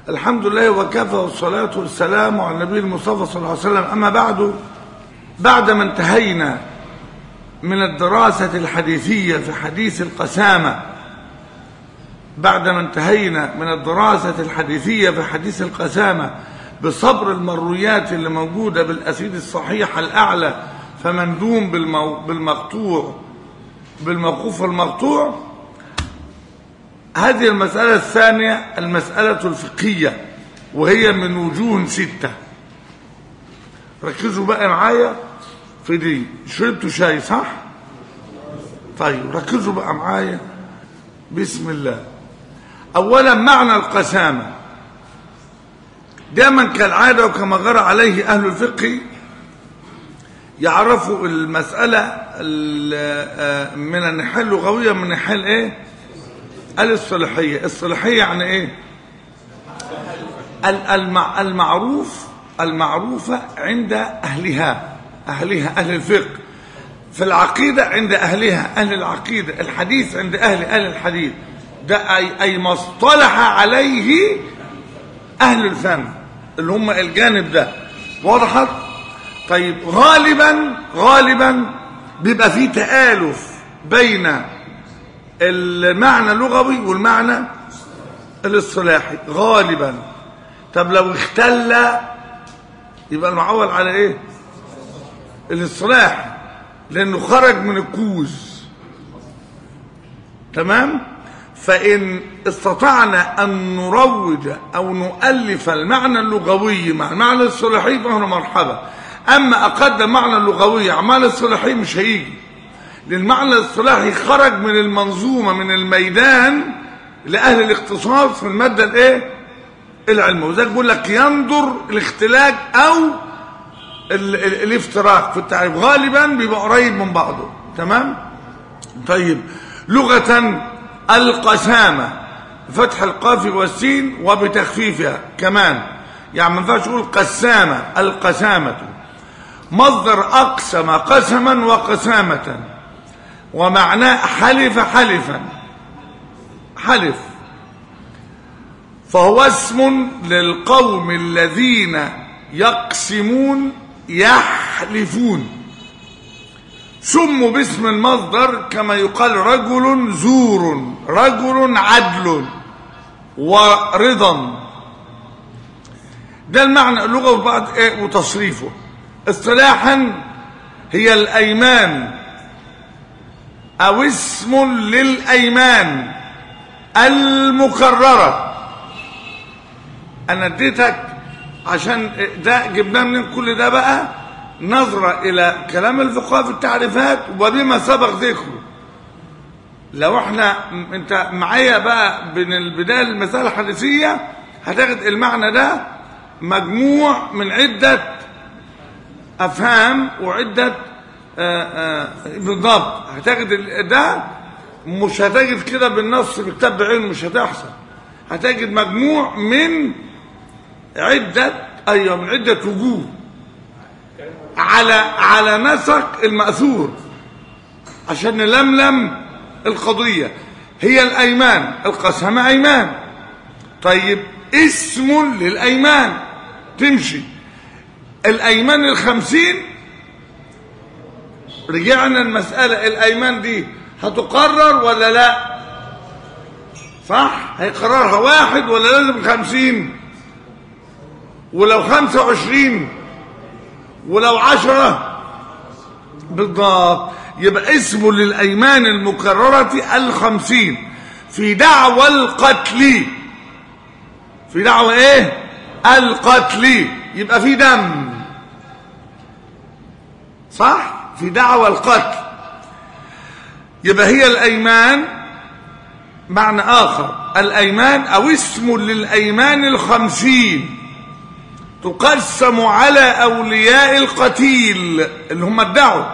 الحمد لله وكفى والصلاة والسلام على النبي المصطفى صلى الله عليه وسلم أما بعد بعدما انتهينا من الدراسة الحديثية في حديث القسامة بعدما انتهينا من الدراسة الحديثية في حديث القسامة بصبر المرويات اللي موجودة بالأسيد الصحيح الأعلى فمن دوم بالمو... بالمقطوع بالموقوف المقطوع هذه المسألة الثانية المسألة الفقهية وهي من وجوه ستة ركزوا بقى معايا في دي شربتوا شاي صح طيب ركزوا بقى معايا بسم الله اولا معنى القسامة دائما كالعادة وكما جرى عليه اهل الفقه يعرفوا المسألة من الناحية اللغوية من الناحية الايه الاصطلاحية الصلاحية يعني ايه المعروف المعروفة عند أهلها أهلها أهل الفقه في العقيدة عند أهلها أهل العقيدة الحديث عند أهل أهل الحديث ده أي, أي ما اصطلح عليه أهل الفن اللي هم الجانب ده وضحت طيب غالبا غالبا بيبقى فيه تآلف بين المعنى اللغوي والمعنى الاصطلاحي غالبا طب لو اختل يبقى المعول على ايه الاصطلاح لانه خرج من الكوز تمام فان استطعنا ان نروج او نؤلف المعنى اللغوي مع المعنى الاصطلاحي فهنا مرحبا اما اقدم معنى اللغوي على المعنى الاصطلاحي مش هيجي للمعنى الاصطلاحي خرج من المنظومه من الميدان لاهل الاختصاص في الماده الايه العلم وذلك بيقول لك ينظر الاختلاج او ال ال الافتراق في التعريف غالبا بيبقى قريب من بعضه تمام طيب لغة القسامة فتح القاف والسين وبتخفيفها كمان يعني ما ينفعش تقول قسامة القسامة مصدر أقسم قسما وقسامة ومعناه حلف حلفا حلف فهو اسم للقوم الذين يقسمون يحلفون سموا باسم المصدر كما يقال رجل زور رجل عدل ورضا ده المعنى اللغة وبعد ايه وتصريفه اصطلاحا هي الايمان او اسم للايمان المكرره انا اديتك عشان ده جبناه من كل ده بقى نظرة الى كلام الفقهاء في التعريفات وبما سبق ذكره لو احنا انت معايا بقى بين البداية المسألة الحديثية هتاخد المعنى ده مجموع من عدة افهام وعدة آآ آآ بالضبط هتاخد ده مش هتجد كده بالنص بكتاب بعلم مش هتحصل هتجد مجموع من عدة أيوة من عدة وجوه على على نسق المأثور عشان نلملم القضية هي الأيمان القسمة أيمان طيب اسم للأيمان تمشي الأيمان الخمسين رجعنا المسألة الأيمان دي هتقرر ولا لا صح هيقررها واحد ولا لازم خمسين ولو خمسة وعشرين ولو عشرة بالضبط يبقى اسمه للأيمان المكررة الخمسين في دعوى القتل في دعوى ايه القتل يبقى في دم صح في دعوى القتل يبقى هي الأيمان معنى آخر الأيمان أو اسم للأيمان الخمسين تقسم على أولياء القتيل اللي هم ادعوا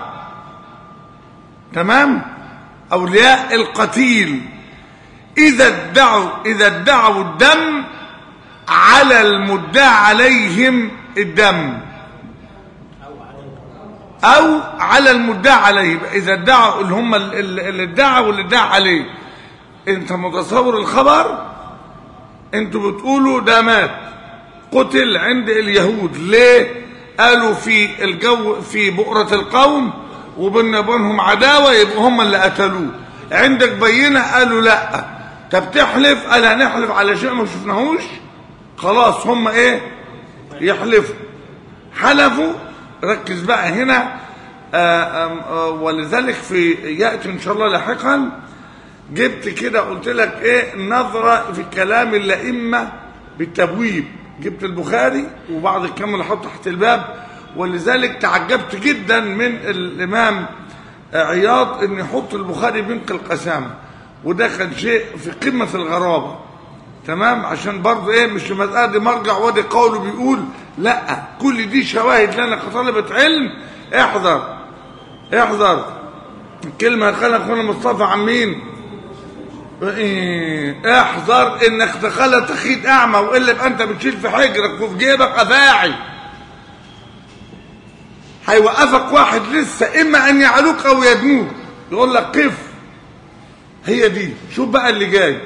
تمام أولياء القتيل إذا ادعوا إذا ادعوا الدم على المدعى عليهم الدم أو على المدعى عليه إذا ادعوا اللي هم اللي ادعوا واللي ادعى عليه أنت متصور الخبر انتوا بتقولوا ده مات قتل عند اليهود ليه قالوا في الجو في بؤرة القوم وبين وبينهم عداوة يبقى هم اللي قتلوه عندك بينة قالوا لا طب تحلف قال هنحلف على شيء ما شفناهوش خلاص هم ايه يحلفوا حلفوا ركز بقى هنا آآ آآ ولذلك في يأتي ان شاء الله لاحقا جبت كده قلت لك ايه نظرة في كلام الائمة بالتبويب جبت البخاري وبعض الكلام اللي حطه تحت الباب ولذلك تعجبت جدا من الامام عياض ان يحط البخاري بنق القسامه وده كان شيء في قمه الغرابه تمام عشان برضه ايه مش المساله دي مرجع وادي قوله بيقول لا كل دي شواهد لنا كطلبه علم احذر احذر الكلمه اللي قالها اخونا مصطفى عن مين إيه احذر انك تخلى تخيط اعمى والا يبقى انت بتشيل في حجرك وفي جيبك افاعي هيوقفك واحد لسه اما ان يعلوك او يدنوك يقول لك قف هي دي شوف بقى اللي جاي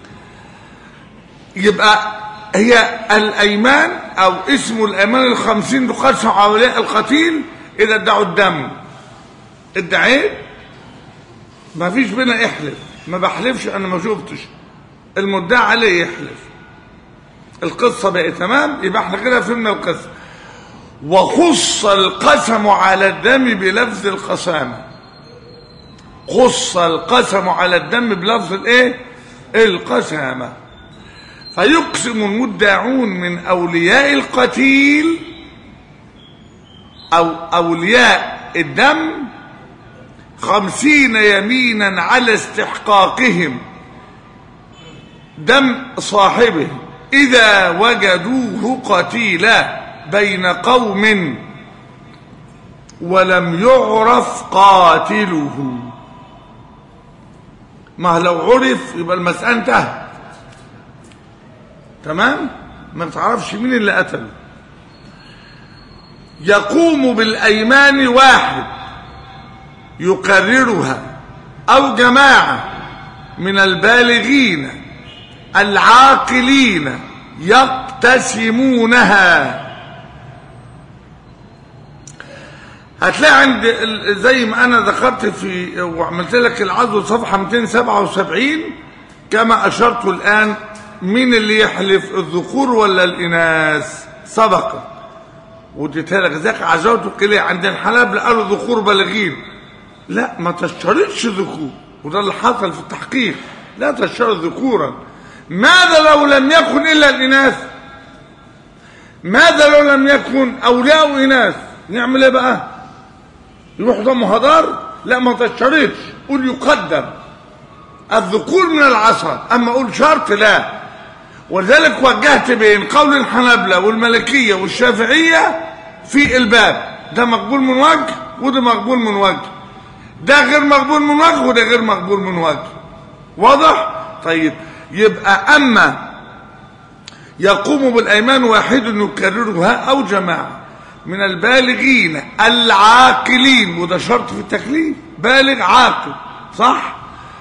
يبقى هي الايمان او اسم الايمان الخمسين تقسم على القتيل اذا ادعوا الدم ادعيت ما فيش بينا احلف ما بحلفش انا ما شفتش المدعي عليه يحلف القصه بقى تمام يبقى احنا كده فهمنا القصه وخص القسم على الدم بلفظ القسامة خص القسم على الدم بلفظ الايه القسامة فيقسم المدعون من أولياء القتيل أو أولياء الدم خمسين يمينا على استحقاقهم دم صاحبه إذا وجدوه قتيلا بين قوم ولم يعرف قاتله ما لو عرف يبقى المسألة انتهت تمام ما تعرفش مين اللي قتله يقوم بالأيمان واحد يكررها أو جماعة من البالغين العاقلين يقتسمونها هتلاقي عند زي ما انا ذكرت في وعملت لك العزو صفحه 277 كما اشرت الان مين اللي يحلف الذكور ولا الاناث سبق وديتها لك ذاك عزوتك ليه عند الحلاب قالوا ذكور بالغين لا ما تشترطش ذكور وده اللي حصل في التحقيق لا تشترط ذكورا ماذا لو لم يكن الا الاناث ماذا لو لم يكن اولياء اناث نعمل ايه بقى يروح ضم هدار لا ما تشترطش قول يقدم الذكور من العصر اما اقول شرط لا ولذلك وجهت بين قول الحنابلة والملكية والشافعية في الباب ده مقبول من وجه وده مقبول من وجه ده غير مقبول من وجه وده غير مقبول من وجه واضح طيب يبقى اما يقوم بالايمان واحد يكررها او جماعه من البالغين العاقلين وده شرط في التكليف بالغ عاقل صح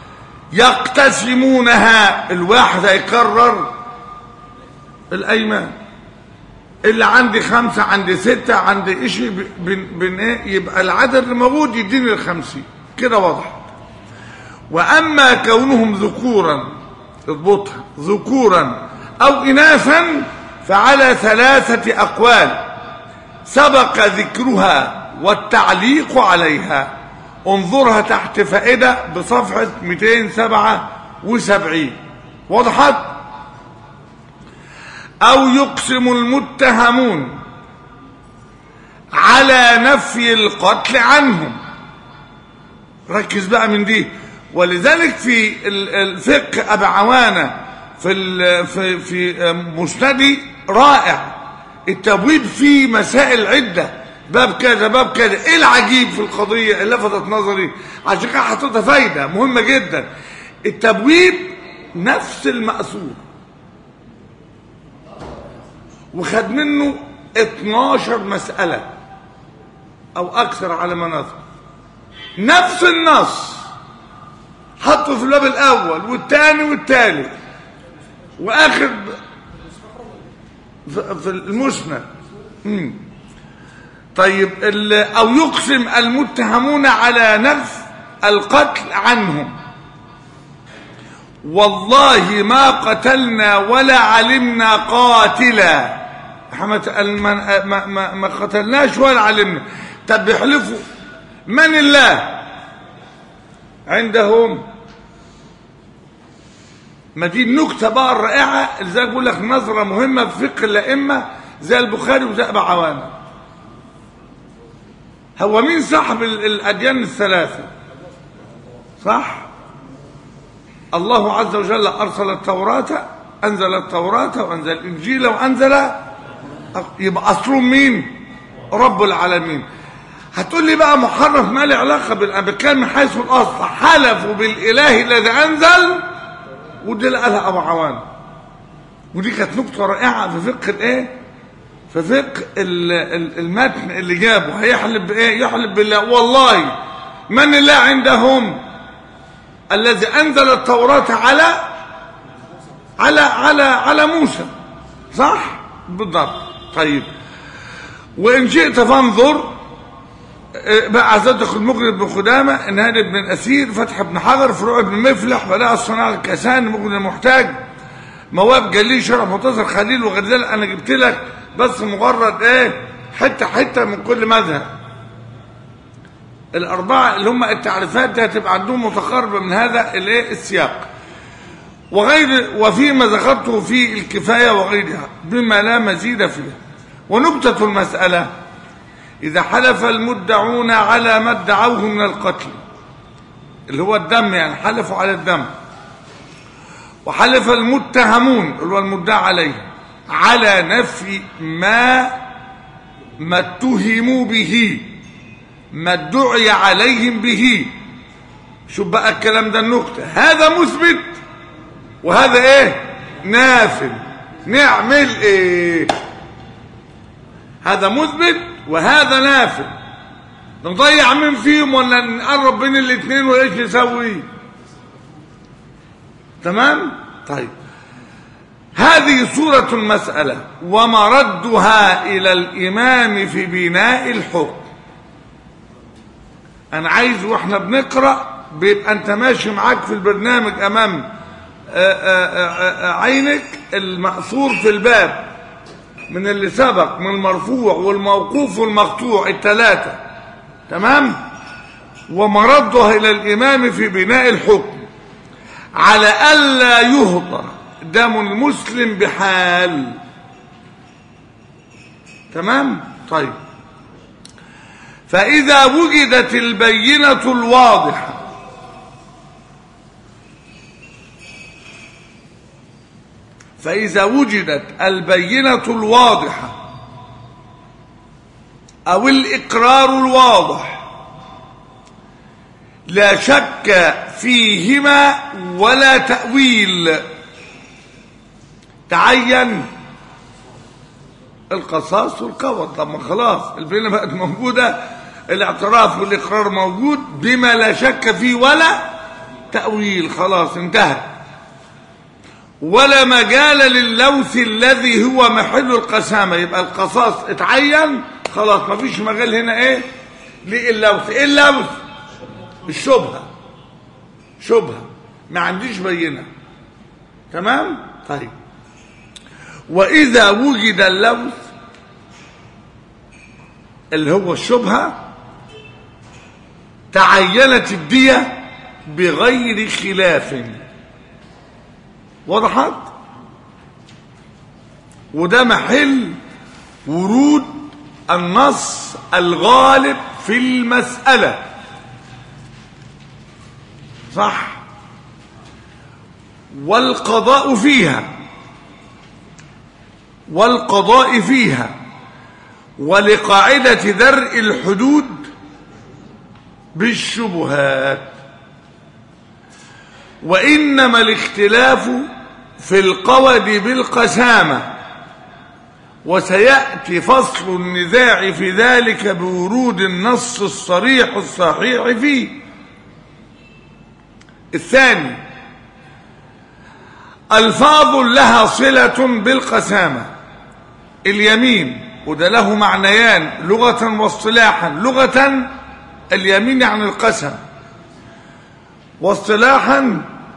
يقتسمونها الواحد هيكرر الايمان اللي عندي خمسة عندي ستة عندي اشي بن, بن ايه يبقى العدد اللي موجود يديني الخمسين كده واضح واما كونهم ذكورا اضبطها ذكورا او اناثا فعلى ثلاثة اقوال سبق ذكرها والتعليق عليها انظرها تحت فائدة بصفحة 277 وضحت او يقسم المتهمون على نفي القتل عنهم ركز بقى من دي ولذلك في الفقه ابي عوانه في في في مسندي رائع التبويب فيه مسائل عده باب كذا باب كذا ايه العجيب في القضيه اللي لفتت نظري عشان كده حطيتها فايده مهمه جدا التبويب نفس المأثور وخد منه 12 مسألة أو أكثر على ما نذكر نفس النص حطه في الباب الأول والثاني والثالث واخر في في المسند مم. طيب ال- او يقسم المتهمون على نفس القتل عنهم والله ما قتلنا ولا علمنا قاتلا احنا ما ت- ما, ما, ما, ما قتلناش ولا علمنا طب بيحلفوا من الله عندهم ما دي النكته بقى الرائعه ازاي بقول لك نظره مهمه في فقه الائمه زي البخاري وزي ابو عوانه هو مين صاحب ال- الاديان الثلاثه صح الله عز وجل ارسل التوراه انزل التوراه وانزل الانجيل وانزل يبقى اصلهم مين رب العالمين هتقول لي بقى محرف ما له علاقه بالامريكان من حيث الاصل حلفوا بالاله الذي انزل ودي اللي قالها ابو عوان ودي كانت نقطه رائعه في فقه الايه في فقه ال- ال- المتن اللي جابه هيحلف بايه يحلف بالله والله من الله عندهم الذي انزل التوراه على على على على موسى صح بالضبط طيب وان شئت فانظر آه، بقى عزتك المغرب بن خدامة نهاد بن الأسير فتح بن حجر فروع بن مفلح بلاء الصناع الكسان مغني المحتاج مواب جليل شرف منتصر خليل وغير ذلك أنا جبت لك بس مجرد إيه حتة حتة من كل مذهب الأربعة اللي هم التعريفات دي هتبقى عندهم متقاربة من هذا الإيه السياق وغير وفيما ذكرته في الكفاية وغيرها بما لا مزيد فيه ونكتة المسألة إذا حلف المدعون على ما ادعوه من القتل اللي هو الدم يعني حلفوا على الدم وحلف المتهمون اللي هو المدعى عليه على نفي ما ما اتهموا به ما ادعي عليهم به شوف بقى الكلام ده النكتة هذا مثبت وهذا ايه نافل نعمل ايه هذا مثبت وهذا نافل نضيع مين فيهم ولا نقرب بين الاثنين وايش نسوي تمام طيب هذه صورة المسألة ومردها إلى الإمام في بناء الحكم أنا عايز وإحنا بنقرأ بيبقى أنت ماشي معاك في البرنامج أمام آآ آآ آآ عينك المأثور في الباب من اللي سبق من المرفوع والموقوف والمقطوع الثلاثة تمام ومردها إلى الإمام في بناء الحكم على ألا يهضر دم المسلم بحال تمام طيب فإذا وجدت البينة الواضحة فإذا وجدت البينة الواضحة أو الإقرار الواضح لا شك فيهما ولا تأويل تعين القصاص والقوض طب ما خلاص البينة بقت موجودة الاعتراف والإقرار موجود بما لا شك فيه ولا تأويل خلاص انتهت ولا مجال للوث الذي هو محل القسامة يبقى القصاص اتعين خلاص مفيش مجال هنا ايه للوث ايه اللوث الشبهة شبهة ما عنديش بينة تمام طيب وإذا وجد اللوث اللي هو الشبهة تعينت الدية بغير خلاف وضحت وده محل ورود النص الغالب في المسألة صح والقضاء فيها والقضاء فيها ولقاعدة درء الحدود بالشبهات وإنما الاختلاف في القود بالقسامة وسيأتي فصل النزاع في ذلك بورود النص الصريح الصحيح فيه الثاني الفاظ لها صلة بالقسامة اليمين وده له معنيان لغة واصطلاحا لغة اليمين يعني القسم واصطلاحا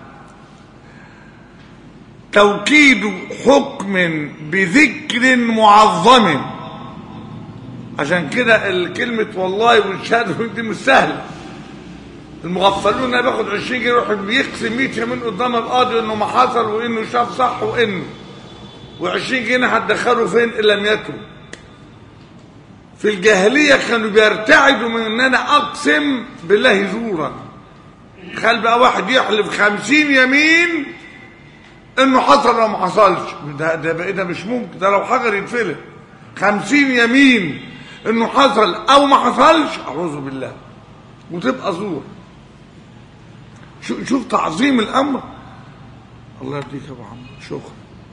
توكيد حكم بذكر معظم عشان كده الكلمة والله والشهادة دي مش سهلة المغفلون انا باخد 20 جنيه يروح بيقسم 100 يمين قدام القاضي انه ما حصل وانه شاف صح وانه و20 جنيه هتدخله فين ان لم يتم في الجاهليه كانوا بيرتعدوا من ان انا اقسم بالله زورا خل بقى واحد يحلف 50 يمين انه حصل او ما حصلش ده ده بقى ده مش ممكن ده لو حجر يتفلت 50 يمين انه حصل او ما حصلش اعوذ بالله وتبقى زور شوف شوف تعظيم الامر الله يديك يا ابو عمرو شكرا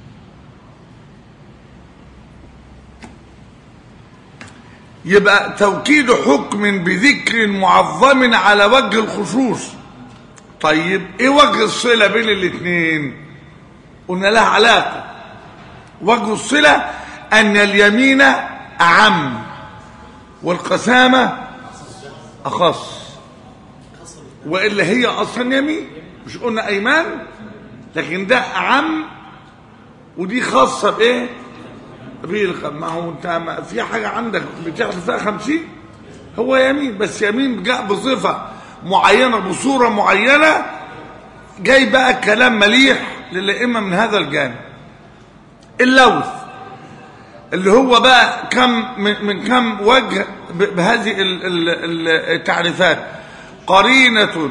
يبقى توكيد حكم بذكر معظم على وجه الخصوص طيب ايه وجه الصله بين الاثنين قلنا لها علاقه وجه الصله ان اليمين اعم والقسامه اخص والا هي اصلا يمين مش قلنا ايمان لكن ده اعم ودي خاصه بايه بالخ ما هو انت ما في حاجه عندك بتحلف فيها 50 هو يمين بس يمين جاء بصفه معينه بصوره معينه جاي بقى كلام مليح للائمه من هذا الجانب اللوث اللي هو بقى كم من, من كم وجه بهذه ال- ال- التعريفات قرينة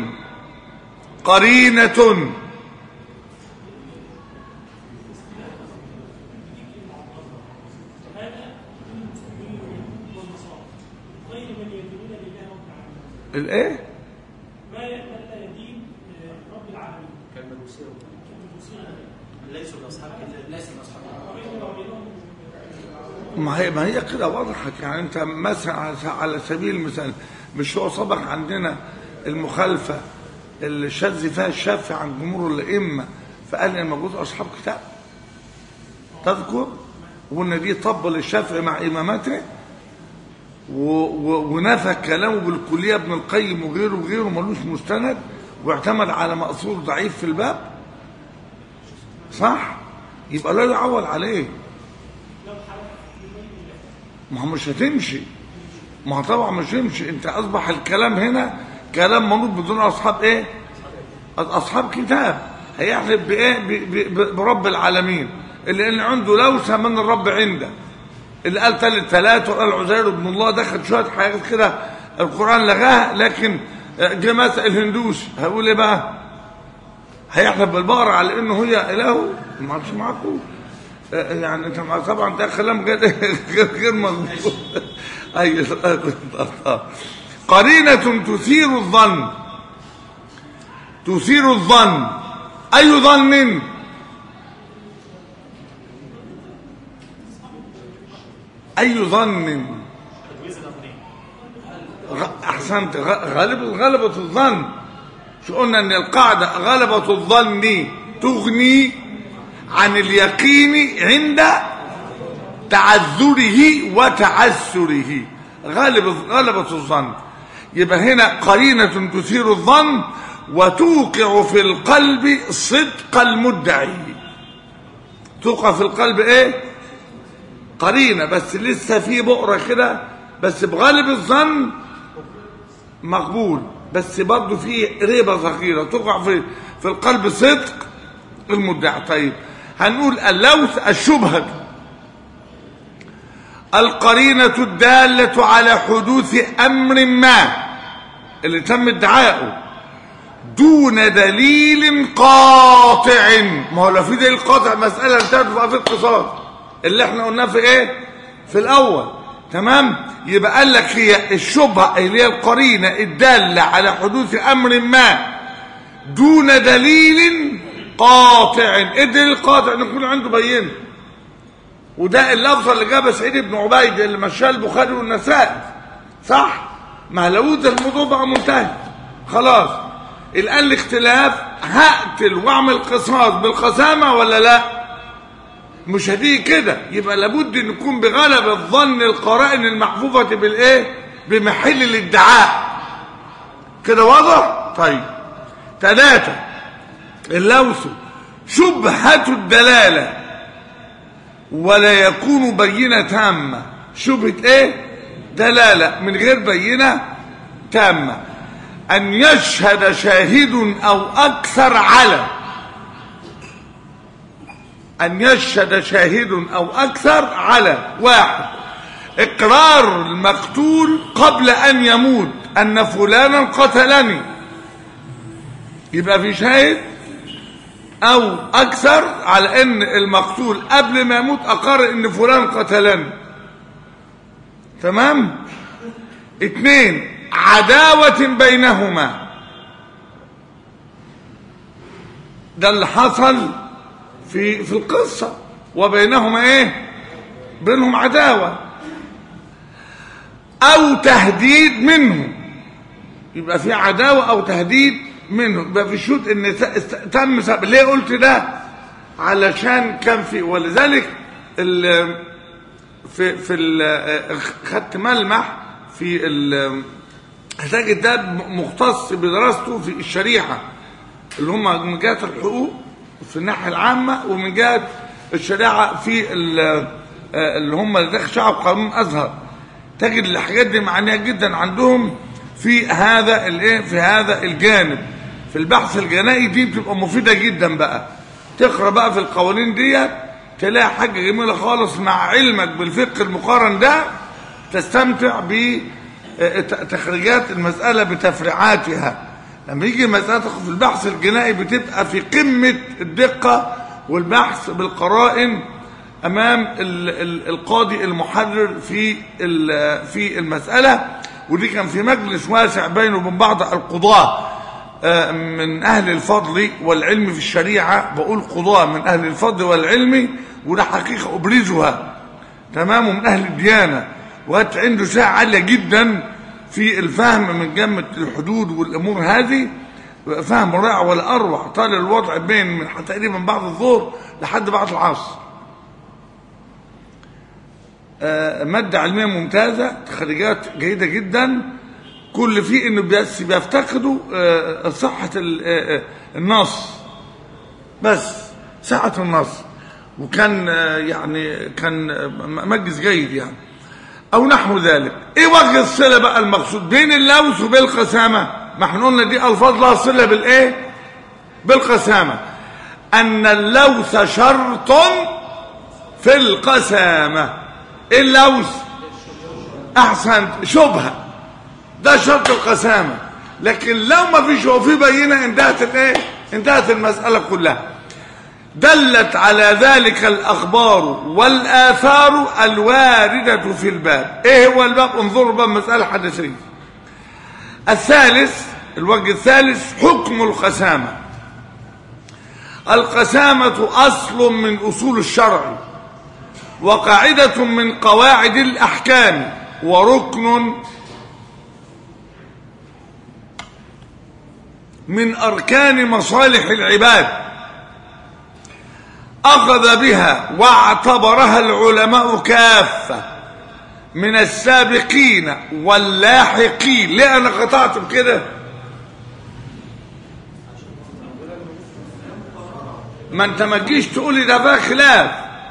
قرينة الايه ما لا يدين رب العالمين ليسوا من اصحاب الكتاب ليس من اصحاب ما هي ما هي كده وضحت يعني انت مثلا على- على سبيل المثال مش هو سبق عندنا المخالفه اللي شذ فيها الشافعي عن جمهور الائمه فقال ان موجود اصحاب كتاب تذكر وان دي طبل الشافعي مع امامته و- و- ونفى كلامه بالكليه ابن القيم وغيره وغيره ملوش مستند واعتمد على مأثور ضعيف في الباب صح يبقى لا يعول عليه ما هو مش هتمشي ما هو طبعا مش هيمشي انت اصبح الكلام هنا كلام منوط بدون اصحاب ايه اصحاب كتاب هيحلف بايه ب- ب- ب- برب العالمين اللي اللي عنده لوسه من الرب عنده اللي قال ثالث ثلاثة وقال عزير ابن الله دخل شويه حاجات كده القران لغاها لكن جه مثلا الهندوس هيقول ايه بقى هيحلف بالبقرة على انه هي اله ما عادش معقول آه، يعني انت مع- طبعا ده كلام غير غير غير مظبوط اي قرينة تثير الظن تثير الظن اي ظن اي ظن غ- احسنت غ- غالب غلبة الظن شو قلنا ان القاعدة غلبة الظن تغني عن اليقين عند تعذره وتعسره غالب غلبة الظن يبقى هنا قرينة تثير الظن وتوقع في القلب صدق المدعي توقع في القلب ايه قرينة بس لسه في بؤرة كده بس بغالب الظن مقبول بس برضه في ريبة صغيرة تقع في في القلب صدق المدعي طيب هنقول اللوث الشبهة القرينة الدالة على حدوث أمر ما اللي تم ادعاؤه دون دليل قاطع ما هو لو في دليل قاطع مسألة انتهت بقى في القصاص اللي احنا قلناه في ايه في الأول تمام يبقى قال لك هي الشبهة اللي هي القرينة الدالة على حدوث أمر ما دون دليل قاطع ايه الدليل القاطع ان يكون عنده بينه وده اللفظ اللي جابه سعيد بن عبيد اللي مشاه البخاري والنسائي صح ما لو ده الموضوع بقى منتهي خلاص الان الاختلاف هقتل واعمل قصاص بالقسامة ولا لا مش هتيجي كده يبقى لابد ان يكون بغلب الظن القرائن المحفوفة بالايه بمحل الادعاء كده واضح طيب ثلاثة اللوث شبهة الدلالة ولا يكون بينة تامة شبهة ايه دلالة من غير بينة تامة أن يشهد شاهد أو أكثر على أن يشهد شاهد أو أكثر على واحد إقرار المقتول قبل أن يموت أن فلانا قتلني يبقى في شاهد أو أكثر على أن المقتول قبل ما يموت أقر أن فلان قتلني تمام اتنين عداوة بينهما ده اللي حصل في في القصة وبينهما ايه بينهم عداوة او تهديد منه يبقى في عداوة او تهديد منه يبقى في شوط ان تم سبب ليه قلت ده علشان كان في ولذلك ال في في ال خدت ملمح في ال هتجد ده مختص بدراسته في الشريعة اللي هم من جهة الحقوق في الناحية العامة ومن جهة الشريعة في اللي هم اللي داخل شعب قانون أزهر تجد الحاجات دي معنية جدا عندهم في هذا الايه في هذا الجانب في البحث الجنائي دي بتبقى مفيدة جدا بقى تقرا بقى في القوانين ديت تلاقي حاجة جميلة خالص مع علمك بالفقه المقارن ده تستمتع بتخريجات المسألة بتفريعاتها لما يجي المسألة في البحث الجنائي بتبقى في قمة الدقة والبحث بالقرائن أمام ال ال القاضي المحرر في في المسألة ودي كان في مجلس واسع بينه وبين بعض القضاة من أهل الفضل والعلم في الشريعة بقول قضاة من أهل الفضل والعلم وده حقيقة أبرزها تمام من أهل الديانة وقت عنده ساعة عالية جدا في الفهم من جمة الحدود والأمور هذه فهم رائع ولا أروع طال الوضع بين من تقريبا بعد الظهر لحد بعد العصر مادة علمية ممتازة تخريجات جيدة جدا كل فيه انه بس بيفتقدوا صحة النص بس صحة النص وكان يعني كان مجلس جيد يعني او نحو ذلك ايه وجه الصله بقى المقصود بين اللوث وبين القسامه ما احنا قلنا دي الفاظ لها صله بالايه بالقسامه ان اللوث شرط في القسامه ايه اللوث احسن شبهه ده شرط القسامه لكن لو ما فيش هو في بينه انتهت الايه انتهت المساله كلها دلت على ذلك الأخبار والآثار الواردة في الباب إيه هو الباب انظروا باب مسألة حدثية الثالث الوجه الثالث حكم القسامة القسامة أصل من أصول الشرع وقاعدة من قواعد الأحكام وركن من أركان مصالح العباد أخذ بها واعتبرها العلماء كافة من السابقين واللاحقين ليه أنا قطعت بكده ما انت ما تجيش تقول لي ده بقى خلاف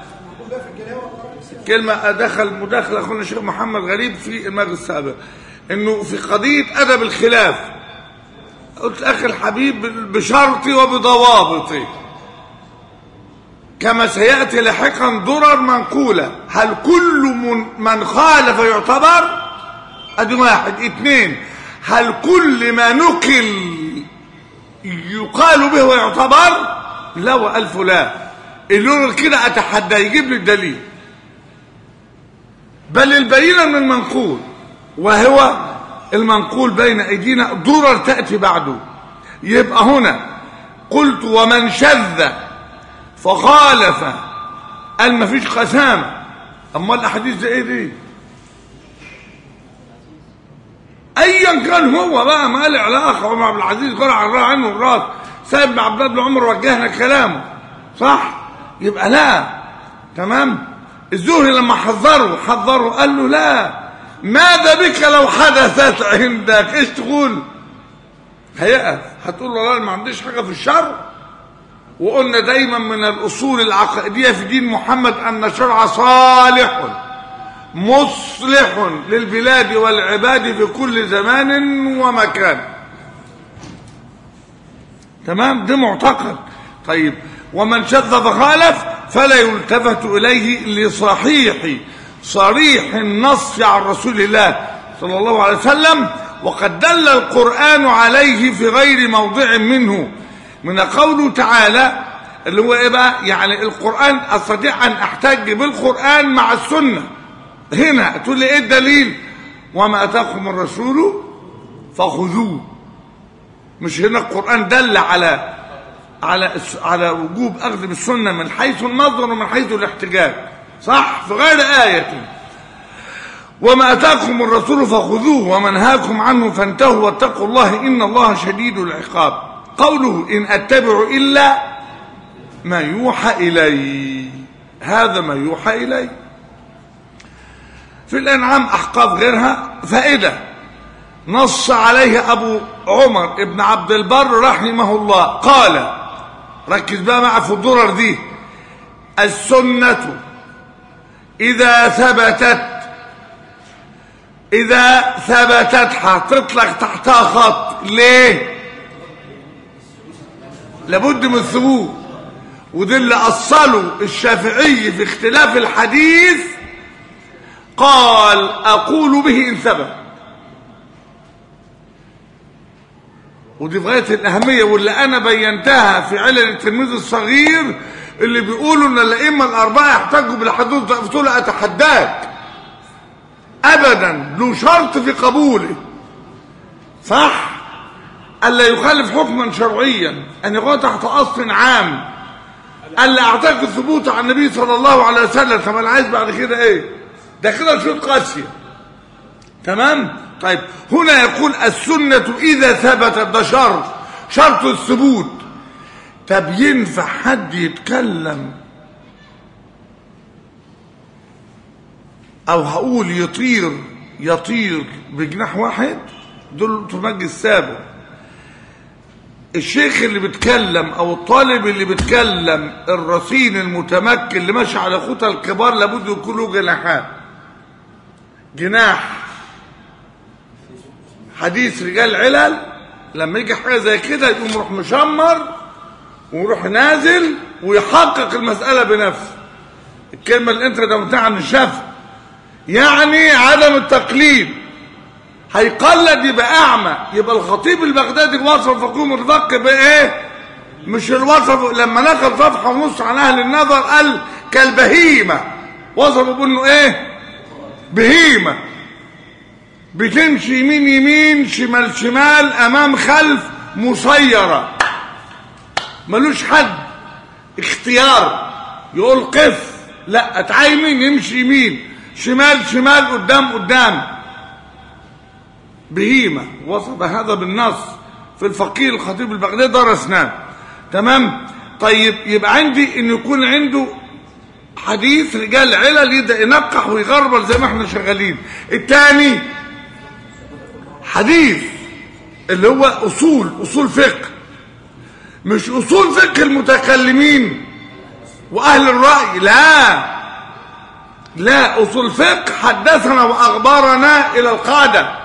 كلمة دخل مداخلة أخونا الشيخ محمد غريب في المجلس السابق إنه في قضية أدب الخلاف قلت أخي الحبيب بشرطي وبضوابطي كما سيأتي لاحقا درر منقولة هل كل من, من خالف يعتبر ادي واحد اثنين هل كل ما نقل يقال به ويعتبر لا والف لا اللي كده اتحدى يجيب لي الدليل بل البينة من المنقول وهو المنقول بين ايدينا درر تأتي بعده يبقى هنا قلت ومن شذ فخالف قال ما فيش قسامة أما الأحاديث ده إيه دي أيا كان هو بقى ما له علاقة عمر عبد العزيز قال على عنه الراس سيد عبد الله بن عمر وجهنا كلامه صح يبقى لا تمام الزهري لما حذره حذره قال له لا ماذا بك لو حدثت عندك ايش تقول هيقف هتقول له لا ما عنديش حاجه في الشر وقلنا دايما من الاصول العقائديه في دين محمد ان الشرع صالح مصلح للبلاد والعباد في كل زمان ومكان تمام ده معتقد طيب ومن شذ فخالف فلا يلتفت اليه لصحيح صريح النص عن رسول الله صلى الله عليه وسلم وقد دل القران عليه في غير موضع منه من قوله تعالى اللي هو ايه بقى يعني القران استطيع ان احتج بالقران مع السنه هنا تقول لي ايه الدليل وما اتاكم الرسول فخذوه مش هنا القران دل على على على وجوب اخذ بالسنه من حيث النظر ومن حيث الاحتجاج صح في غير ايه وما اتاكم الرسول فخذوه وما نهاكم عنه فانتهوا واتقوا الله ان الله شديد العقاب قوله ان اتبع الا ما يوحى الي هذا ما يوحى الي في الانعام احقاف غيرها فائده نص عليه ابو عمر ابن عبد البر رحمه الله قال ركز بقى مع في الدرر دي السنه اذا ثبتت اذا ثبتت حطيت لك تحتها خط ليه لابد من الثبوت وده اللي اصله الشافعي في اختلاف الحديث قال اقول به ان ثبت ودي في غايه الاهميه واللي انا بينتها في علل التلميذ الصغير اللي بيقولوا ان الائمه الاربعه يحتجوا بالحدود قلت له اتحداك ابدا له شرط في قبوله صح الا يخالف حكما شرعيا ان يكون تحت اصل عام الا اعتقد ثبوت عن النبي صلى الله عليه وسلم طب انا عايز بعد كده ايه ده كده شروط قاسيه تمام طيب هنا يقول السنه اذا ثبتت ده شرط شرط الثبوت طب ينفع حد يتكلم او هقول يطير يطير بجناح واحد دول في مجلس سابق الشيخ اللي بيتكلم او الطالب اللي بيتكلم الرصين المتمكن اللي ماشي على خطى الكبار لابد يكون له جناحات جناح حديث رجال علل لما يجي حاجه زي كده يقوم يروح مشمر ويروح نازل ويحقق المساله بنفسه الكلمه اللي انت رمتها عن الشافعي يعني عدم التقليد هيقلد يبقى اعمى يبقى الخطيب البغدادي وصف حكومه الفقه بايه مش الوصف لما نقل صفحه ونص عن اهل النظر قال كالبهيمه وصفه بانه ايه بهيمه بتمشي يمين يمين شمال شمال امام خلف مسيره ملوش حد اختيار يقول قف لا اتعاي يمين يمشي يمين شمال شمال قدام قدام بهيمة وصف هذا بالنص في الفقيه الخطيب البغدادي درسناه تمام طيب يبقى عندي ان يكون عنده حديث رجال علل يبدا ينقح ويغربل زي ما احنا شغالين الثاني حديث اللي هو اصول اصول فقه مش اصول فقه المتكلمين واهل الراي لا لا اصول فقه حدثنا واخبرنا الى القاده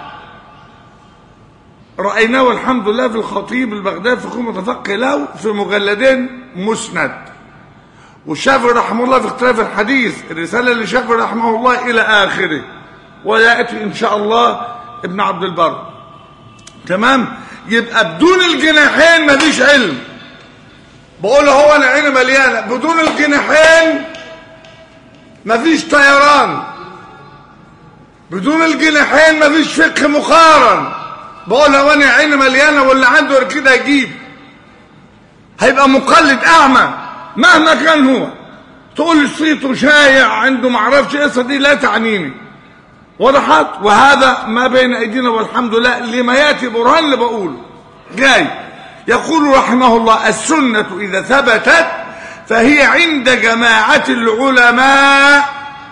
رايناه والحمد لله في الخطيب البغدادي في قوم متفقه له في مجلدين مسند والشافعي رحمه الله في اختلاف الحديث الرساله للشافعي رحمه الله الى اخره وياتي ان شاء الله ابن عبد البر تمام يبقى بدون الجناحين مفيش علم بقول هو انا عيني مليانه بدون الجناحين مفيش طيران بدون الجناحين مفيش فقه مقارن بقول هو انا عيني مليانه واللي عنده كده يجيب هيبقى مقلد اعمى مهما كان هو تقول لي صيته شايع عنده معرفش ايه دي لا تعنيني وضحت وهذا ما بين ايدينا والحمد لله لما ياتي برهان اللي بقوله جاي يقول رحمه الله السنة إذا ثبتت فهي عند جماعة العلماء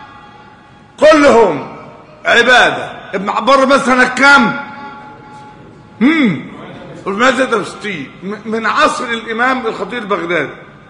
كلهم عبادة ابن عبار مثلا كم هم 463 من عصر الإمام الخطيب البغدادي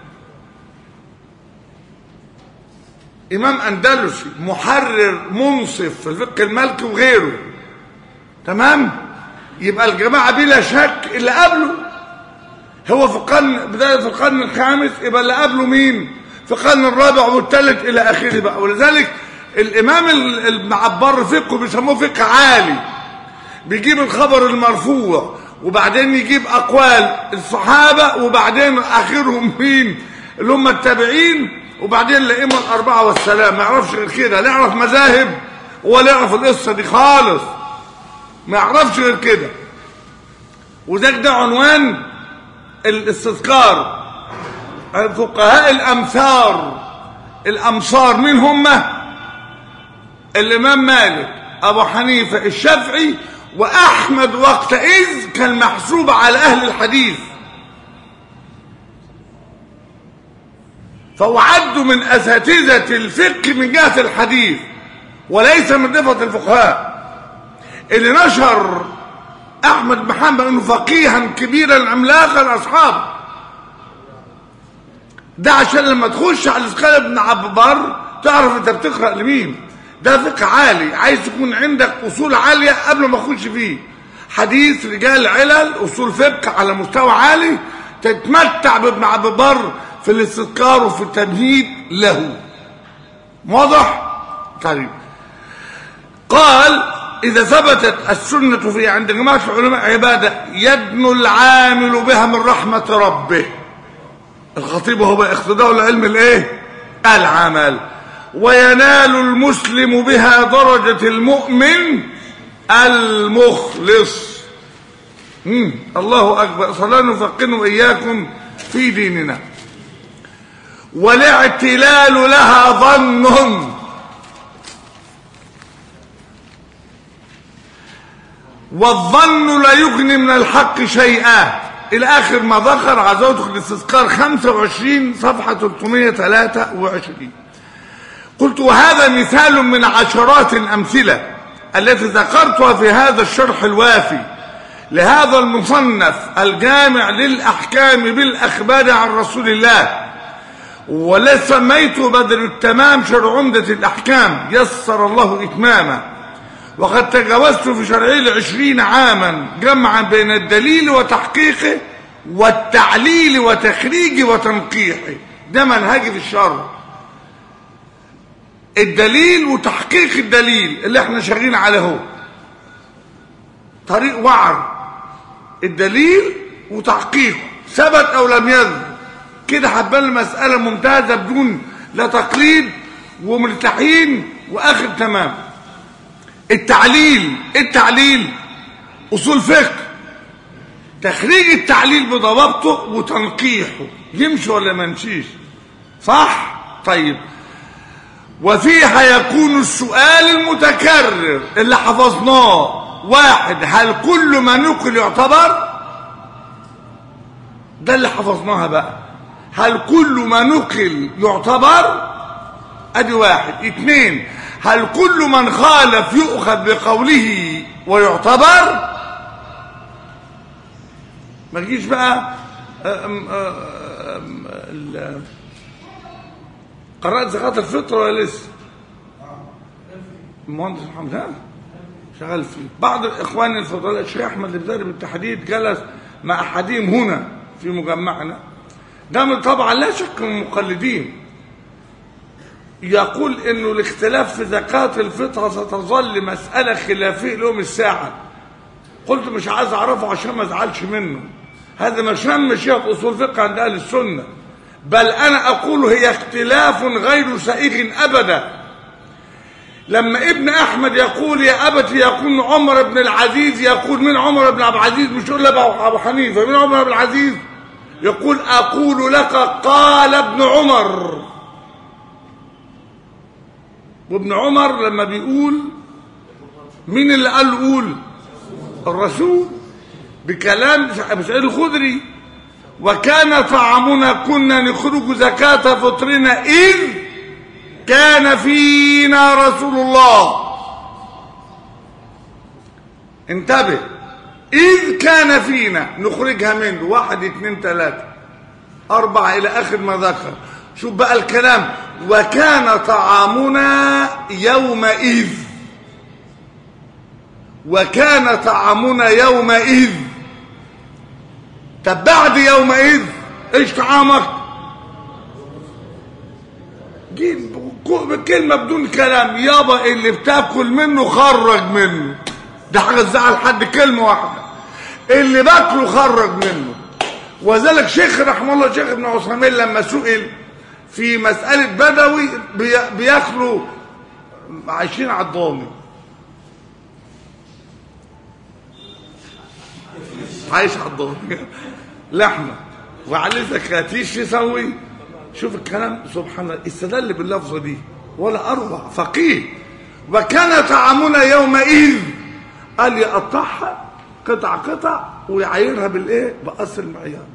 إمام أندلسي محرر منصف في الفقه المالكي وغيره تمام يبقى الجماعة بلا شك اللي قبله هو في القرن بداية في القرن الخامس يبقى اللي قبله مين في القرن الرابع والثالث إلى آخره بقى ولذلك الإمام ال- المعبر فقه بيسموه فقه عالي بيجيب الخبر المرفوع وبعدين يجيب أقوال الصحابة وبعدين آخرهم مين اللي هم التابعين وبعدين الأئمة الأربعة والسلام ما يعرفش غير كده لا يعرف مذاهب ولا يعرف القصة دي خالص ما يعرفش غير كده وذاك ده عنوان الاستذكار فقهاء الأمثار الأمصار مين هم الإمام مالك أبو حنيفة الشافعي وأحمد وقتئذ كان محسوب على أهل الحديث فهو عد من أساتذة الفقه من جهة الحديث وليس من رفة الفقهاء اللي نشر أحمد محمد أنه فقيها كبيرا عملاقا أصحابه ده عشان لما تخش على اسقال ابن عبار تعرف انت بتقرا لمين ده فقه عالي عايز تكون عندك اصول عاليه قبل ما تخش فيه حديث رجال علل اصول فقه على مستوى عالي تتمتع بابن عبار في الاستذكار وفي التمهيد له واضح طيب قال إذا ثبتت السنة في عند جماعة العلماء عبادة يدنو العامل بها من رحمة ربه الخطيب هو بقى اقتداء العلم الايه العمل وينال المسلم بها درجة المؤمن المخلص مم. الله أكبر صلى نفقن إياكم في ديننا والاعتلال لها ظن والظن لا يغني من الحق شيئا الى اخر ما ذكر عزوته الاستذكار 25 صفحه 323 قلت وهذا مثال من عشرات الامثله التي ذكرتها في هذا الشرح الوافي لهذا المصنف الجامع للاحكام بالاخبار عن رسول الله ولا سميته بدر التمام شرع عمدة الأحكام يسر الله إتمامه وقد تجاوزت في شرعي العشرين عاما جمعا بين الدليل وتحقيقه والتعليل وتخريجه وتنقيحه ده منهجي في الشرع الدليل وتحقيق الدليل اللي احنا شغالين عليه هو طريق وعر الدليل وتحقيقه ثبت او لم يثبت كده هتبان المسألة ممتازة بدون لا تقليد ومرتاحين واخر تمام التعليل التعليل اصول فقه تخريج التعليل بضبطه وتنقيحه يمشي ولا ما يمشيش صح طيب وفيها يكون السؤال المتكرر اللي حفظناه واحد هل كل ما نقل يعتبر ده اللي حفظناها بقى هل كل ما نقل يعتبر ادي واحد اتنين هل كل من خالف يؤخذ بقوله ويعتبر ما تجيش بقى أم أم ال- قرأت زكاة الفطر ولا لسه المهندس محمد ها شغال فيه بعض الاخوان الفضلاء الشيخ احمد البداري بالتحديد جلس مع احدهم هنا في مجمعنا ده من طبعا لا شك من المقلدين يقول انه الاختلاف في زكاة الفطرة ستظل مسألة خلافية لهم الساعة قلت مش عايز اعرفه عشان ما ازعلش منه هذا ما شم شيخ اصول فقه عند اهل السنة بل انا اقول هي اختلاف غير سائغ ابدا لما ابن احمد يقول يا ابتي يقول عمر بن العزيز يقول من عمر بن عبد العزيز مش يقول له ابو حنيفه من عمر بن العزيز يقول اقول لك قال ابن عمر وابن عمر لما بيقول مين اللي قال له قول الرسول بكلام ابو سعيد الخدري وكان طعامنا كنا نخرج زكاة فطرنا إذ كان فينا رسول الله انتبه إذ كان فينا نخرجها منه واحد اتنين تلاتة أربعة إلى آخر ما ذكر شوف بقى الكلام وكان طعامنا يومئذ وكان طعامنا يومئذ طب بعد يومئذ ايش طعامك جيب كلمة بدون كلام يابا اللي بتاكل منه خرج منه ده حاجة تزعل حد كلمة واحدة اللي باكله خرج منه وذلك شيخ رحمه الله شيخ ابن عثيمين لما سئل في مسألة بدوي بي- بياكلوا عايشين على الضامن عايش على الضامن لحمة وعليه زكاة ايش يسوي شوف الكلام سبحان الله استدل باللفظة دي ولا أروع فقيه وكان طعامنا يومئذ قال يقطعها قطع قطع ويعايرها بالايه بقصر المعيار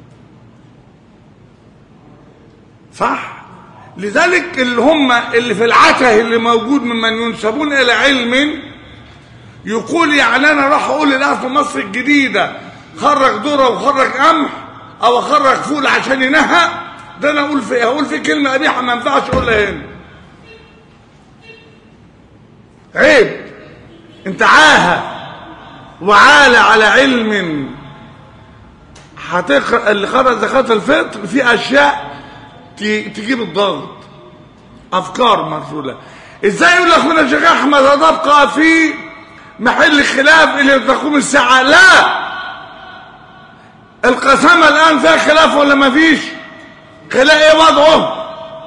صح لذلك اللي هم اللي في العته اللي موجود ممن ينسبون الى علم يقول يعني انا راح اقول لله في مصر الجديده خرج ذره وخرج قمح او خرج فول عشان ينهى ده انا اقول في اقول في كلمه قبيحه ما ينفعش اقولها هنا عيب انت عاهه وعال على علم هتقرا اللي خرج زكاه الفطر في اشياء ت- تجيب الضغط افكار مرسوله ازاي يقول لك من الشيخ احمد تبقى في محل خلاف الى تقوم الساعه لا القسامه الان فيها خلاف ولا ما فيش خلاف ايه وضعه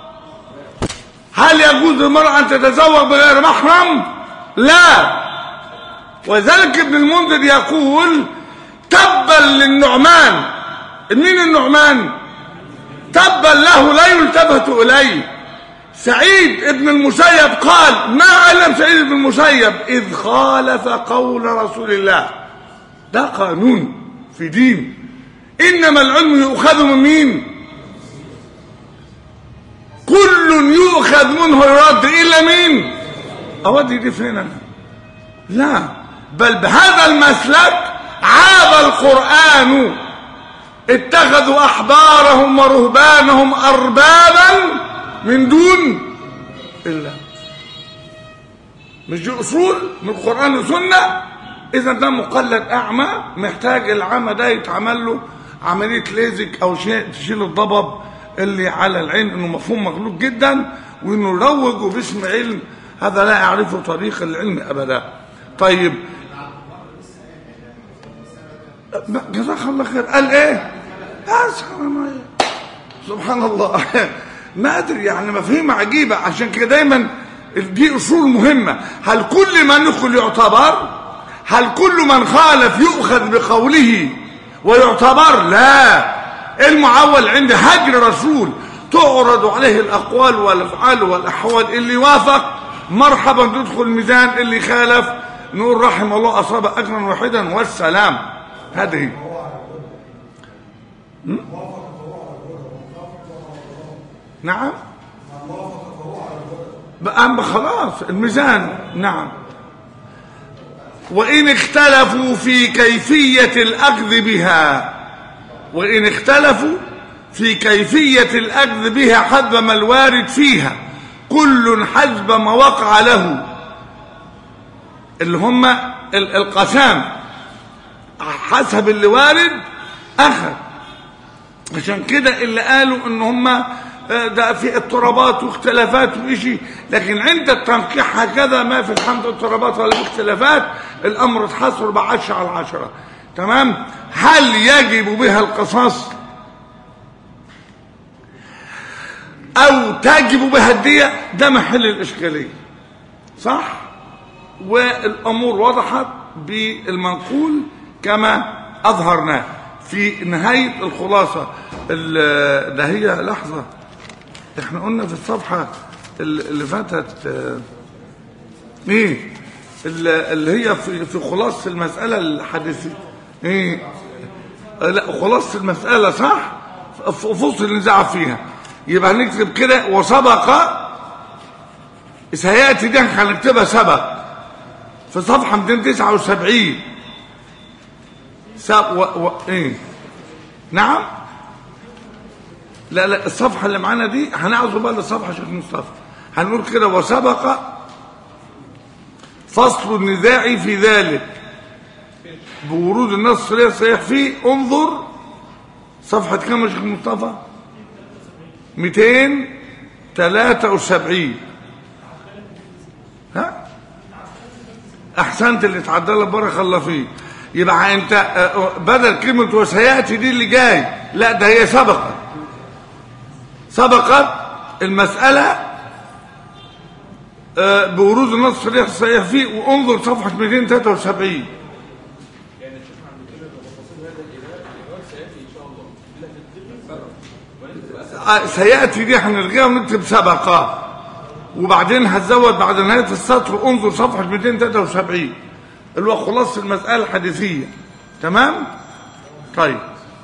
هل يجوز للمرأة أن تتزوج بغير محرم؟ لا وذلك ابن المنذر يقول تبا للنعمان مين النعمان؟ تبا له لا يلتفت إليه سعيد ابن المسيب قال ما علم سعيد ابن المسيب إذ خالف قول رسول الله ده قانون في دين إنما العلم يؤخذ من مين؟ كل يؤخذ منه يرد إلا مين أودي دي فين أنا لا بل بهذا المسلك عاب القرآن اتخذوا أحبارهم ورهبانهم أربابا من دون الله مش دي أصول من القرآن والسنة إذا ده مقلد أعمى محتاج العمى ده يتعمل له عملية ليزك أو شيء تشيل الضبب اللي على العين إنه مفهوم مغلوط جدا وإنه يروج باسم علم هذا لا يعرفه طريق العلم أبدا طيب جزاك الله خير قال ايه يا سلام عليك. سبحان الله ما ادري يعني مفاهيم عجيبه عشان كده دايما دي اصول مهمه هل كل من يدخل يعتبر هل كل من خالف يؤخذ بقوله ويعتبر لا المعول عند هجر رسول تعرض عليه الاقوال والافعال والاحوال اللي وافق مرحبا تدخل الميزان اللي خالف نقول رحم الله اصاب اجرا واحدا والسلام هذه م? نعم بقى خلاص الميزان نعم وإن اختلفوا في كيفية الأخذ بها وإن اختلفوا في كيفية الأخذ بها حسب ما الوارد فيها كل حسب ما وقع له اللي هم ال- القسام حسب اللي وارد أخذ عشان كده اللي قالوا ان هم آه، ده في اضطرابات واختلافات وإشي لكن عند التنقيح هكذا ما في الحمد اضطرابات ولا في اختلافات الامر اتحصر بعشرة على عشرة تمام هل يجب بها القصاص او تجب بها الدية ده محل الاشكالية صح والامور وضحت بالمنقول كما اظهرناه في نهاية الخلاصة ال- ده هي لحظة احنا قلنا في الصفحة ال- اللي فاتت آه، ايه ال- اللي هي في في خلاصة المسألة الحديثية ايه آه، لا خلاصة المسألة صح ف- فصل النزاع فيها يبقى هنكتب كده وسبق سياتي دي هنكتبها سبق في صفحه 279 سب و... و... ايه نعم لا لا الصفحه اللي معانا دي هنعزو بقى للصفحه شيخ مصطفى هنقول كده وسبق فصل النزاع في ذلك بورود النص ليه صحيح فيه انظر صفحة كم يا شيخ مصطفى 273 ها احسنت اللي اتعدى لك بارك الله فيك يبقى انت آه، بدل كلمة وسيأتي دي اللي جاي لا ده هي سبقت سبقت المسألة آه، بورود النص صريح صحيح فيه وانظر صفحة 273 آه، سيأتي دي هنلغيها ونكتب سبقة وبعدين هتزود بعد نهاية السطر انظر صفحة 273 اللي هو خلاصة المسألة الحديثية تمام؟ طيب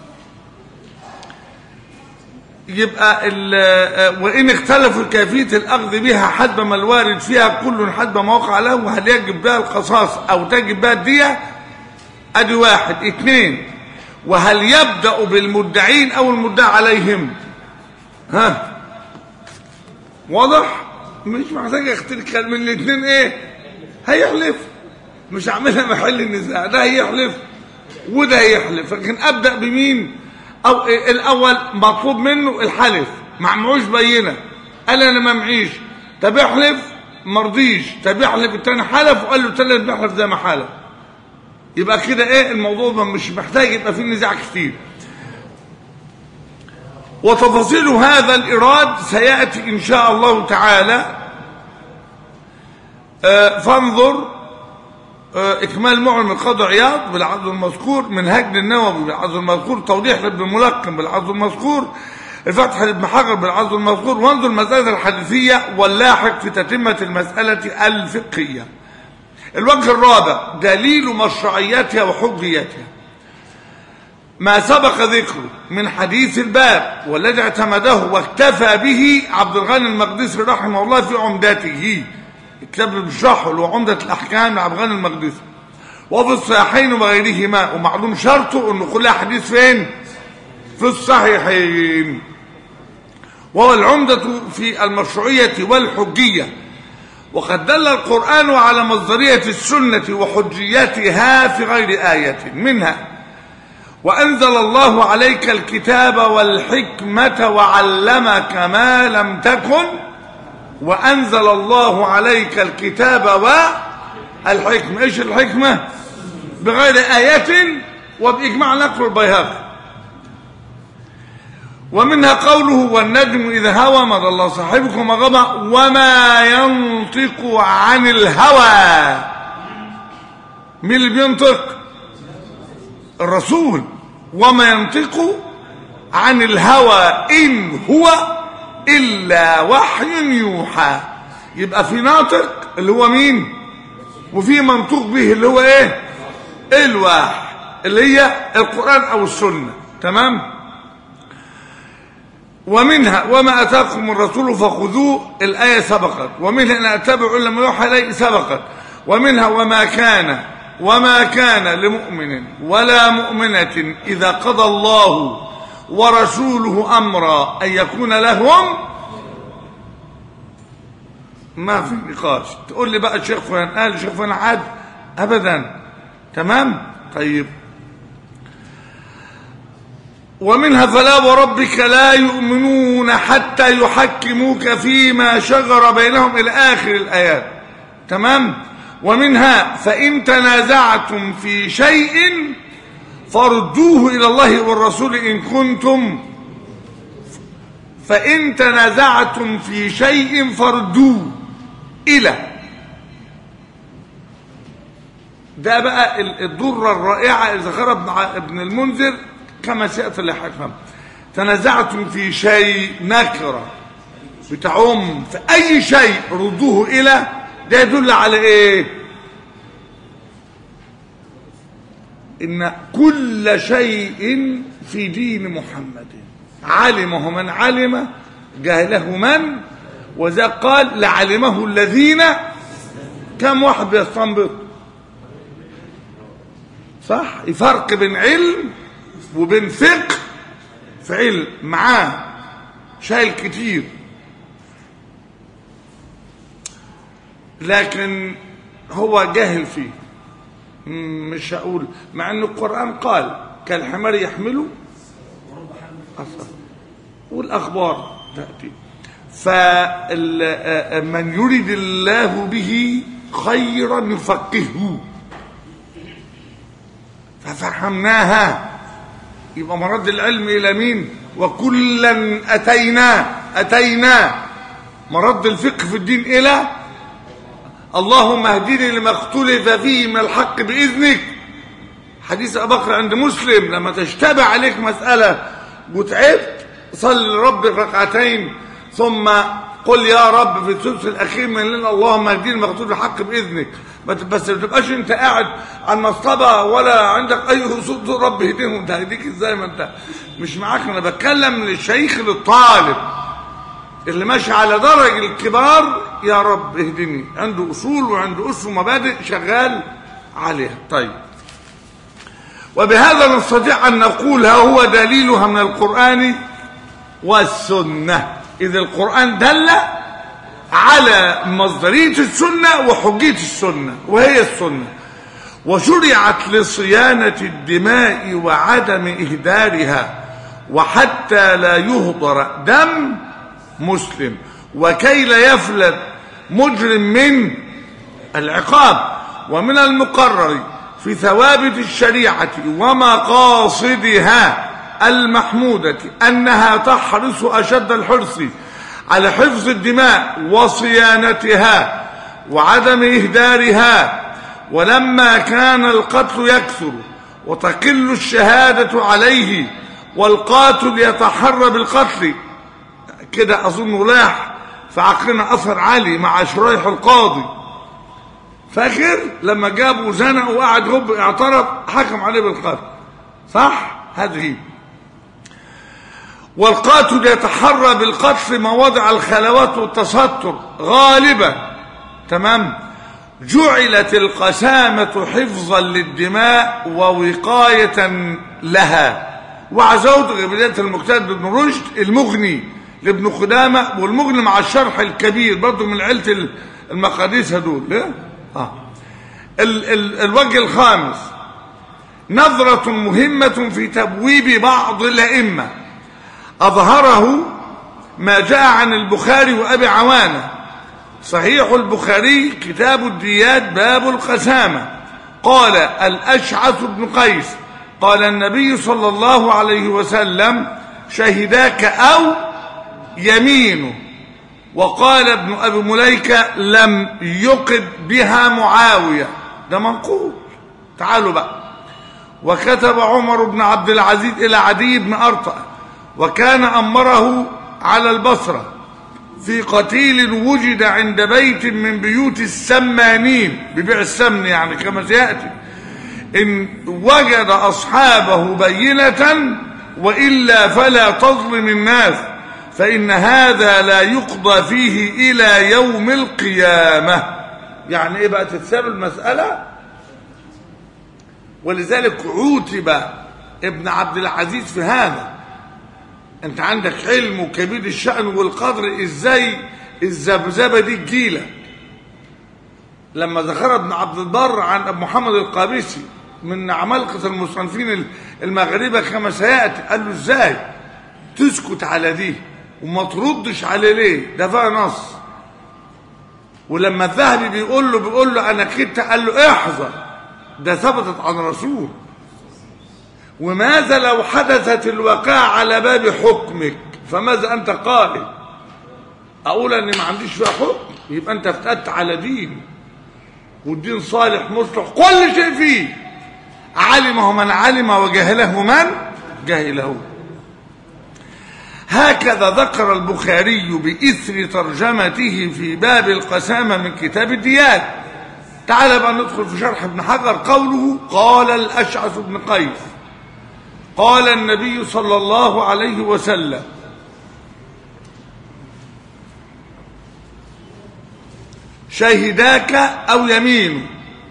يبقى ال- آه، وإن اختلفوا كيفية الأخذ بها حسب ما الوارد فيها كل حسب ما وقع له وهل يجب بها القصاص أو تجب بها الدية أدي واحد اثنين وهل يبدأ بالمدعين أو المدعى عليهم ها واضح مش محتاج اختلف من الاثنين ايه هيحلف مش هعملها محل النزاع ده هيحلف وده هيحلف لكن ابدا بمين او إيه الاول مطلوب منه الحلف ما معوش بينه قال انا ما معيش طب احلف مرضيش طب يحلف التاني حلف وقال له التالت بيحلف زي ما حلف يبقى كده ايه الموضوع ده مش محتاج يبقى فيه نزاع كتير وتفاصيل هذا الإراد سيأتي إن شاء الله تعالى آه، فانظر آه، إكمال معلم القاضي عياض بالعرض المذكور من هجر النووي بالعرض المذكور توضيح لابن ملقن بالعرض المذكور الفتح لابن حجر بالعرض المذكور وانظر المسألة الحديثية واللاحق في تتمة المسألة الفقهية الوجه الرابع دليل مشروعيتها وحجيتها ما سبق ذكره من حديث الباب والذي اعتمده واكتفى به عبد الغني المقدسي رحمه الله في عمدته الكتاب اللي بيشرحه اللي هو عمدة الأحكام لعبد الغني المقدسي وفي الصحيحين وغيرهما ومعلوم شرطه انه كلها حديث فين في الصحيحين وهو العمدة في المشروعية والحجية وقد دل القرآن على مصدرية السنة وحجيتها في غير آية منها وأنزل الله عليك الكتاب والحكمة وعلمك ما لم تكن وأنزل الله عليك الكتاب والحكمة إيش الحكمة بغير آية وبإجماع نقل البيهقي ومنها قوله والنجم إذا هوى ما ضل صاحبكم غضى وما ينطق عن الهوى مين اللي بينطق الرسول وما ينطق عن الهوى إن هو إلا وحي يوحى يبقى في ناطق اللي هو مين وفي منطوق به اللي هو ايه الوحي اللي هي القرآن أو السنة تمام ومنها وما أتاكم الرسول فخذوه الآية سبقت ومنها أن أتبع لما يوحى إليه سبقت ومنها وما كان وما كان لمؤمن ولا مؤمنة إذا قضى الله ورسوله أمرا أن يكون لهم ما في نقاش تقول لي بقى الشيخ فلان قال الشيخ فلان عاد أبدا تمام طيب ومنها فلا وربك لا يؤمنون حتى يحكموك فيما شجر بينهم إلى آخر الآيات تمام ومنها فإن تنازعتم في شيء فردوه إلى الله والرسول إن كنتم فإن تنازعتم في شيء فردوه إلى ده بقى الضرة الرائعة إذا خرب مع ابن المنذر كما سيأتي لحكم تنازعتم في شيء نكرة بتعم في أي شيء ردوه إلى ده يدل على إيه إن كل شيء في دين محمد علمه من علم جهله من وذا قال لعلمه الذين كم واحد بيستنبط صح فرق بين علم وبين فقه في علم معاه شايل كتير لكن هو جاهل فيه م- مش هقول مع ان القرآن قال كالحمار يحمله أصلا والأخبار تأتي فمن يريد الله به خيرا يفقهه ففهمناها يبقى مرد العلم إلى مين وكلا أتينا أتينا مرد الفقه في الدين إلى اللهم اهدني لما اختلف فيه من الحق بإذنك حديث أبو بكر عند مسلم لما تشتبه عليك مسألة وتعبت صل لربك ركعتين ثم قل يا رب في الثلث الأخير من الليل اللهم اهدني لما اختلف الحق بإذنك ما ت- بس ما تبقاش انت قاعد على المصطبة ولا عندك اي صوت تقول رب اهديهم انت هيديك ازاي ما انت مش معاك انا بتكلم للشيخ للطالب اللي ماشي على درج الكبار يا رب اهدني عنده اصول وعنده اسس ومبادئ شغال عليها طيب وبهذا نستطيع ان نقول ها هو دليلها من القران والسنه اذ القران دل على مصدريه السنه وحجيه السنه وهي السنه وشرعت لصيانه الدماء وعدم اهدارها وحتى لا يهدر دم مسلم وكي لا يفلت مجرم من العقاب ومن المقرر في ثوابت الشريعة ومقاصدها المحمودة أنها تحرص أشد الحرص على حفظ الدماء وصيانتها وعدم إهدارها ولما كان القتل يكثر وتقل الشهادة عليه والقاتل يتحرى بالقتل كده أظن لاح في عقلنا أثر عالي مع شريح القاضي فاكر لما جابوا زنق وقعد هوب اعترف حكم عليه بالقتل صح هذه والقاتل يتحرى بالقتل مواضع الخلوات والتستر غالبا تمام جعلت القسامة حفظا للدماء ووقاية لها وعزوت بداية المجتهد بن رشد المغني لابن قدامة والمغني مع الشرح الكبير برضه من عيلة المقاديس هدول ليه؟ آه. ال ال الوجه الخامس نظرة مهمة في تبويب بعض الأئمة أظهره ما جاء عن البخاري وأبي عوانة صحيح البخاري كتاب الديات باب القسامة قال الأشعث بن قيس قال النبي صلى الله عليه وسلم شهداك أو يمينه وقال ابن أبي مليكة لم يقد بها معاوية ده منقول تعالوا بقى وكتب عمر بن عبد العزيز إلى عدي بن أرطأ وكان أمره على البصرة في قتيل وجد عند بيت من بيوت السمانين ببيع السمن يعني كما سيأتي إن وجد أصحابه بينة وإلا فلا تظلم الناس فإن هذا لا يقضى فيه إلى يوم القيامة يعني إيه بقى تتساب المسألة ولذلك عوتب ابن عبد العزيز في هذا انت عندك علم وكبير الشأن والقدر ازاي الذبذبه دي تجيلك لما ذكر ابن عبد البر عن ابو محمد القابسي من عمالقة المصنفين المغاربة كما سيأتي قال له ازاي تسكت على دي وما تردش عليه ليه ده فيها نص ولما الذهبي بيقول له بيقول له انا كنت قال له احذر ده ثبتت عن رسول وماذا لو حدثت الوقاع على باب حكمك فماذا انت قائل اقول اني ما عنديش فيها حكم يبقى انت افتقدت على دين والدين صالح مصلح كل شيء فيه علمه من علم وجهله من جهله هكذا ذكر البخاري بإثر ترجمته في باب القسامة من كتاب الديات تعال بقى ندخل في شرح ابن حجر قوله قال الأشعث بن قيس قال النبي صلى الله عليه وسلم شهداك أو يمين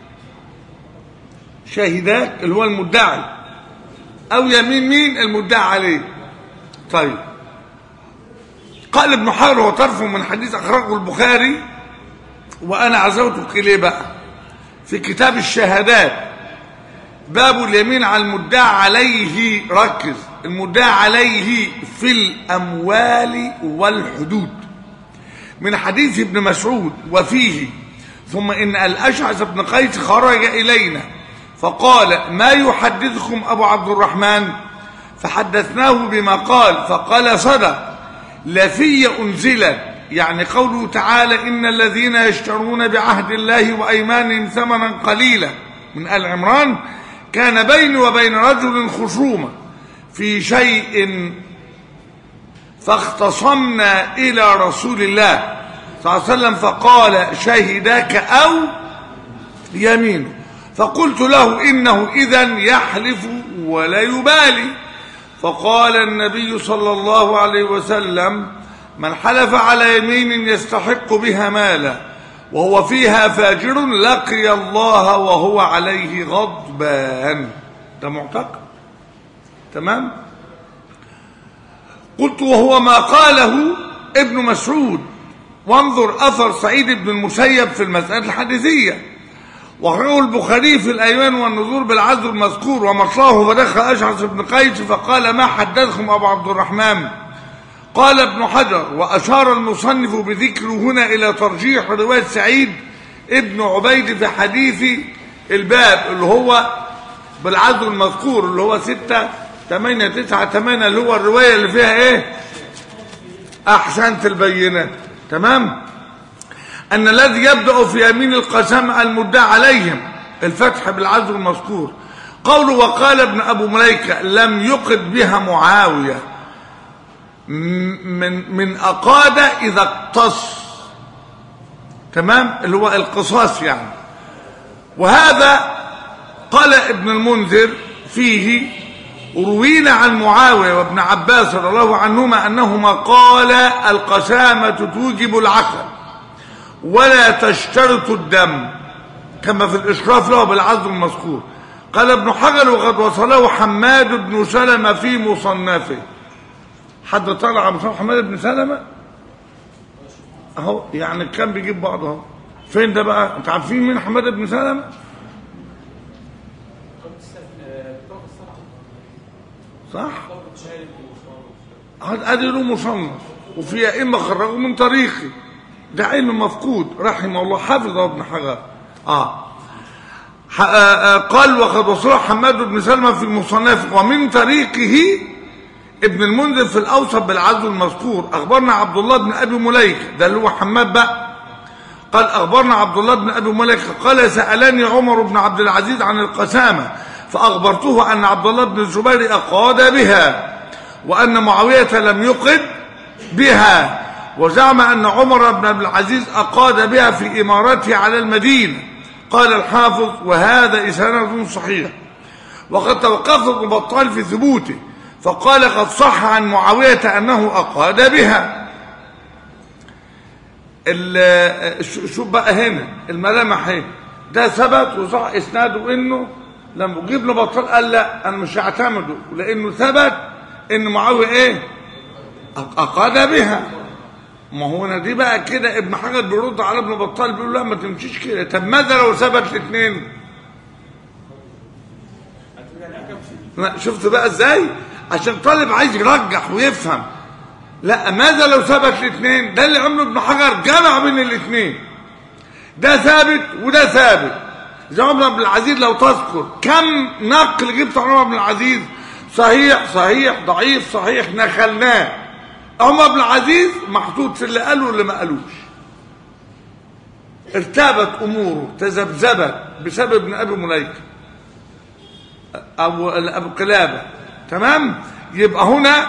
شهداك اللي هو المدعي أو يمين مين المدعي عليه طيب قال ابن حجر وطرفه من حديث أخرجه البخاري وأنا عزوتك إليه بقى في كتاب الشهادات باب اليمين على المدعى عليه ركز المدعى عليه في الأموال والحدود من حديث ابن مسعود وفيه ثم إن الأشعث بن قيس خرج إلينا فقال ما يحدثكم أبو عبد الرحمن فحدثناه بما قال فقال صدق لفي أنزلت يعني قوله تعالى إن الذين يشترون بعهد الله وأيمانهم ثمنا قليلا من آل عمران كان بيني وبين رجل خصومة في شيء فاختصمنا إلى رسول الله صلى الله عليه وسلم فقال شهداك أو يمينه فقلت له إنه إذا يحلف ولا يبالي فقال النبي صلى الله عليه وسلم من حلف على يمين يستحق بها مالا وهو فيها فاجر لقي الله وهو عليه غضبان ده معتقد تمام قلت وهو ما قاله ابن مسعود وانظر أثر سعيد بن المسيب في المسألة الحديثية وحقه البخاري في الأيمان والنذور بالعزل المذكور ومطلاه فدخل أشعث بن قيس فقال ما حدثكم أبو عبد الرحمن قال ابن حجر وأشار المصنف بذكره هنا إلى ترجيح رواية سعيد ابن عبيد في حديث الباب اللي هو بالعزل المذكور اللي هو ستة تمانية تسعة تمانية اللي هو الرواية اللي فيها ايه أحسنت البينات تمام أن الذي يبدأ في يمين القسم المدعى عليهم الفتح بالعزل المذكور قوله وقال ابن أبو مليكة لم يقد بها معاوية من من أقاد إذا اقتص تمام اللي هو القصاص يعني وهذا قال ابن المنذر فيه روينا عن معاوية وابن عباس رضي الله عنهما أنهما قال القسامة توجب العقل ولا تشترط الدم كما في الإشراف له بالعزل المذكور قال ابن حجر وقد وصله حماد بن سلمة في مصنفه حد طلع على مصنف حماد بن سلمة اهو يعني كان بيجيب بعض اهو فين ده بقى انت عارفين مين حماد بن سلمة صح ادي له مصنف وفي ائمه خرجوا من طريقي ده علم مفقود رحمه الله حافظه ابن حجر اه قال وقد وصل حماد بن سلمة في المصنف ومن طريقه ابن المنذر في الأوسط بالعزل المذكور أخبرنا عبد الله بن أبي مليكة ده اللي هو حماد بقى قال أخبرنا عبد الله بن أبي مليكة قال سألني عمر بن عبد العزيز عن القسامة فأخبرته أن عبد الله بن الزبير أقاد بها وأن معاوية لم يقد بها وزعم أن عمر بن عبد العزيز أقاد بها في إمارته على المدينة قال الحافظ وهذا إسناد صحيح وقد توقف ابن بطال في ثبوته فقال قد صح عن معاوية أنه أقاد بها شوف بقى هنا الملامح اهي ده ثبت وصح اسناده انه لما جيب له بطال قال لا انا مش هعتمده لانه ثبت ان معاويه ايه اقاد بها ما هو انا دي بقى كده ابن حجر بيرد على ابن بطال بيقول لا ما تمشيش كده طب ماذا لو ثبت الاثنين شفت بقى ازاي عشان طالب عايز يرجح ويفهم لا ماذا لو ثبت الاثنين ده اللي عمله ابن حجر جمع بين الاثنين ده ثابت وده ثابت زي عمر بن العزيز لو تذكر كم نقل جبت عمر بن العزيز صحيح صحيح ضعيف صحيح نخلناه عمر بن العزيز محطوط في اللي قاله واللي ما قالوش ارتابت اموره تذبذبت بسبب ابن ابي مليكه ابو ابو قلابه تمام يبقى هنا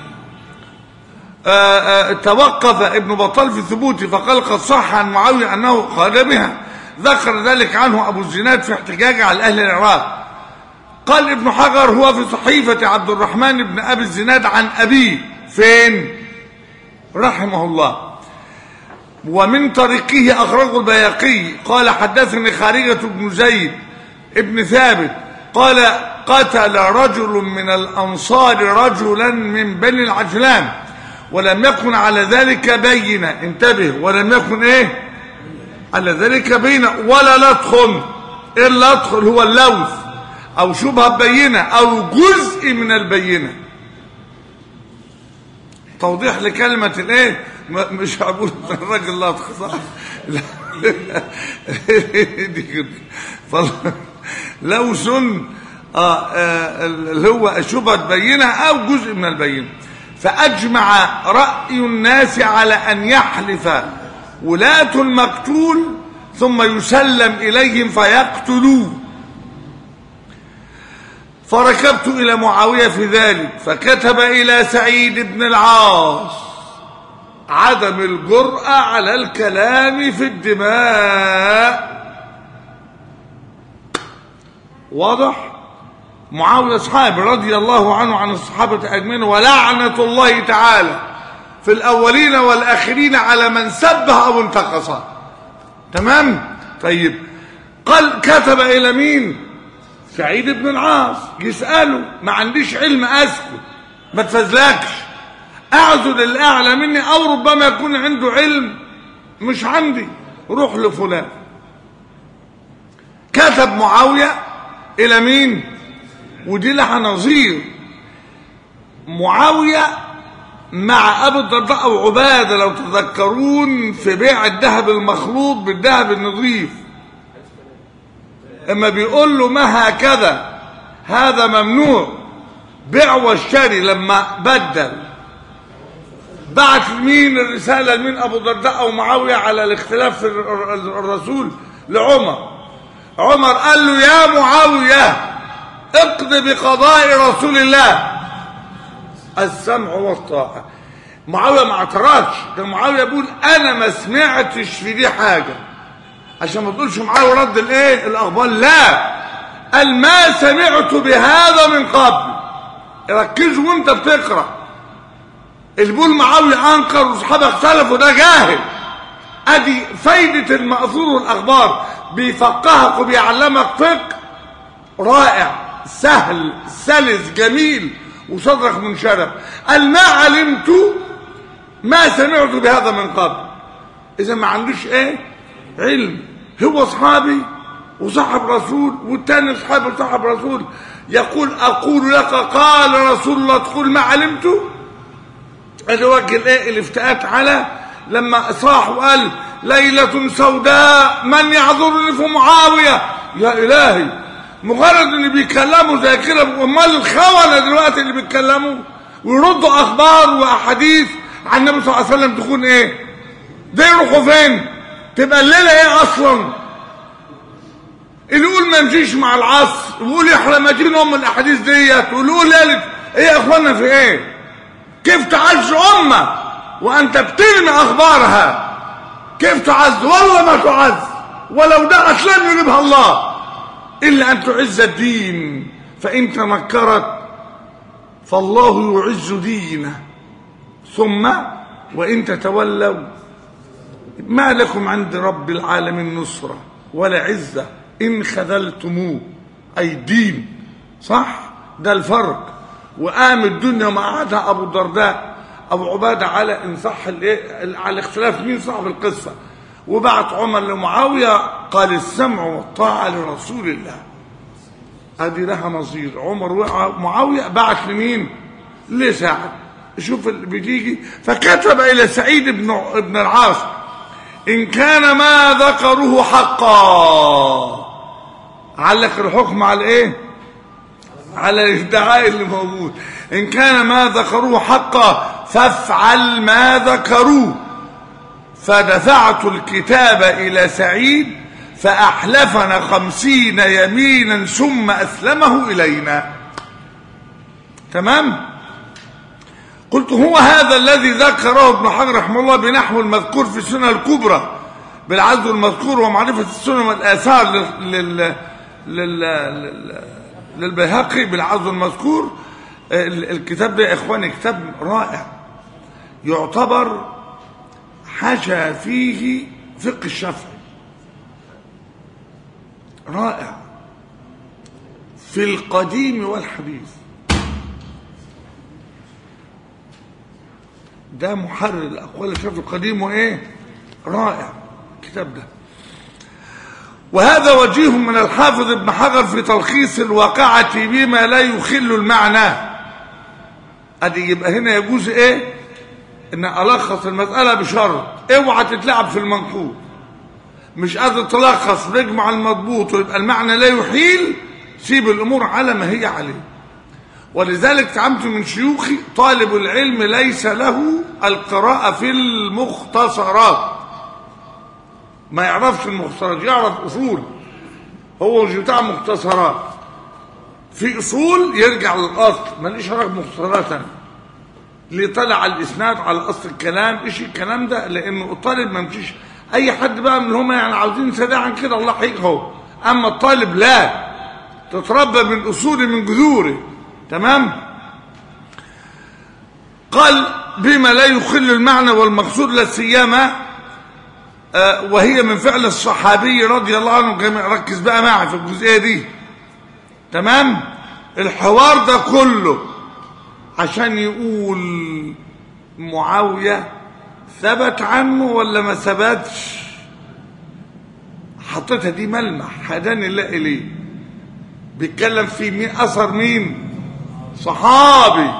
آآ آآ توقف ابن بطال في ثبوته فقال قد صح عن معاويه انه قال بها ذكر ذلك عنه ابو الزناد في احتجاجه على اهل العراق قال ابن حجر هو في صحيفة عبد الرحمن بن أبي الزناد عن أبيه فين رحمه الله ومن طريقه أخرجه البياقي قال حدثني خارجة بن زيد ابن ثابت قال قتل رجل من الأنصار رجلا من بني العجلان ولم يكن على ذلك بينة انتبه ولم يكن ايه على ذلك بينة ولا لطخ ايه اللطخ اللي هو اللوث او شبهة بينة او جزء من البينة توضيح لكلمة الايه م- مش هقول الراجل لطخ صح لا. دي كده فال- لوث آه آه اللي هو شبهة بينة او جزء من البينة فأجمع رأي الناس على أن يحلف ولاة المقتول ثم يسلم إليهم فيقتلوه فركبت إلى معاوية في ذلك فكتب إلى سعيد بن العاص عدم الجرأة على الكلام في الدماء واضح؟ معاوية أصحابي رضي الله عنه عن الصحابة أجمعين ولعنة الله تعالى في الأولين والآخرين على من سبه أو انتقصه تمام طيب قال كتب إلى مين سعيد بن العاص يسأله ما عنديش علم أسكت ما تفزلكش أعذر الأعلى مني أو ربما يكون عنده علم مش عندي روح لفلان كتب معاوية إلى مين ودي لها نظير معاوية مع أبو الدرداء أو عبادة لو تذكرون في بيع الذهب المخلوط بالذهب النظيف اما بيقول له ما هكذا هذا ممنوع بيع واشتري لما بدل بعت مين الرسالة لمين أبو الدرداء أو معاوية على الاختلاف في الر- الر- الرسول لعمر عمر قال له يا معاوية اقض بقضاء رسول الله السمع والطاعة معاوية ما اعترضش ده معاوية بيقول انا ما سمعتش في دي حاجة عشان ما تقولش معاوية رد الايه الاخبار لا قال ما سمعت بهذا من قبل ركزوا وانت بتقرا اللي بيقول معاوية انكر واصحابه اختلفوا ده جاهل ادي فايدة المأثور والاخبار بيفقهك وبيعلمك فقه رائع سهل سلس جميل وصدرك منشرح قال ما علمت ما سمعت بهذا من قبل اذا ما عندوش ايه علم هو اصحابي وصاحب رسول والتاني اصحابي وصاحب رسول يقول اقول لك قال رسول الله تقول ما علمت ادي وجه الايه الافتاءات على لما صاح وقال ليلة سوداء من يعذرني في معاوية يا إلهي مجرد ان بيتكلموا زي كده امال الخونة دلوقتي اللي بيتكلموا ويردوا اخبار واحاديث عن النبي صلى الله عليه وسلم تكون ايه ده يروحوا فين تبقى الليلة ايه اصلا اللي يقول ما يمشيش مع العصر ويقول احنا ما تيجي نؤمن الاحاديث ديت واللي يقول ليلة ايه يا اخوانا في ايه كيف تعز امه وانت بترمي اخبارها كيف تعز والله ما تعز ولو دعت لم يجيبها الله الا ان تعز الدين فان تنكرت فالله يعز دينه ثم وان تتولوا ما لكم عند رب العالمين نصره ولا عزه ان خذلتموه اي دين صح ده الفرق وقام الدنيا ما قعدها ابو الدرداء ابو عباده على ان صح الايه على اختلاف مين صاحب القصه وبعت عمر لمعاويه قال السمع والطاعه لرسول الله هذه لها نظير عمر ومعاويه بعت لمين لسعد شوف اللي بتيجي فكتب الى سعيد بن ابن العاص ان كان ما ذكره حقا علق الحكم على ايه على الادعاء اللي موجود ان كان ما ذكروه حقا فافعل ما ذكروه فدفعت الكتاب الى سعيد فاحلفنا خمسين يمينا ثم اسلمه الينا تمام قلت هو هذا الذي ذكره ابن حجر رحمه الله بنحو المذكور في السنه الكبرى بالعدل المذكور ومعرفه السنن والاثار لل, لل... لل... لل... للبيهقي بالعرض المذكور ال- الكتاب ده يا اخواني كتاب رائع يعتبر حشى فيه فقه الشافعي رائع في القديم والحديث ده محرر الاقوال الشافعي القديم وايه رائع الكتاب ده وهذا وجيه من الحافظ ابن حجر في تلخيص الواقعة بما لا يخل المعنى ادي يبقى هنا يجوز ايه ان الخص المسألة بشرط اوعى تتلعب في المنقول مش قادر تلخص نجمع المضبوط ويبقى المعنى لا يحيل سيب الامور على ما هي عليه ولذلك تعمت من شيوخي طالب العلم ليس له القراءة في المختصرات ما يعرفش المختصرات يعرف اصول هو مش بتاع مختصرات في اصول يرجع للاصل ماليش علاقه بمختصرات انا اللي طلع على الاسناد على اصل الكلام ايش الكلام ده لانه الطالب ما يمشيش اي حد بقى من اللي هم يعني عاوزين سريعا كده الله يحييه اما الطالب لا تتربى من اصوله من جذوره تمام قال بما لا يخل المعنى والمقصود لا سيما آه، وهي من فعل الصحابي رضي الله عنه جميع ركز بقى معي في الجزئيه دي تمام الحوار ده كله عشان يقول معاويه ثبت عنه ولا ما ثبتش حطيتها دي ملمح هداني الله اليه بيتكلم في مين اثر مين صحابي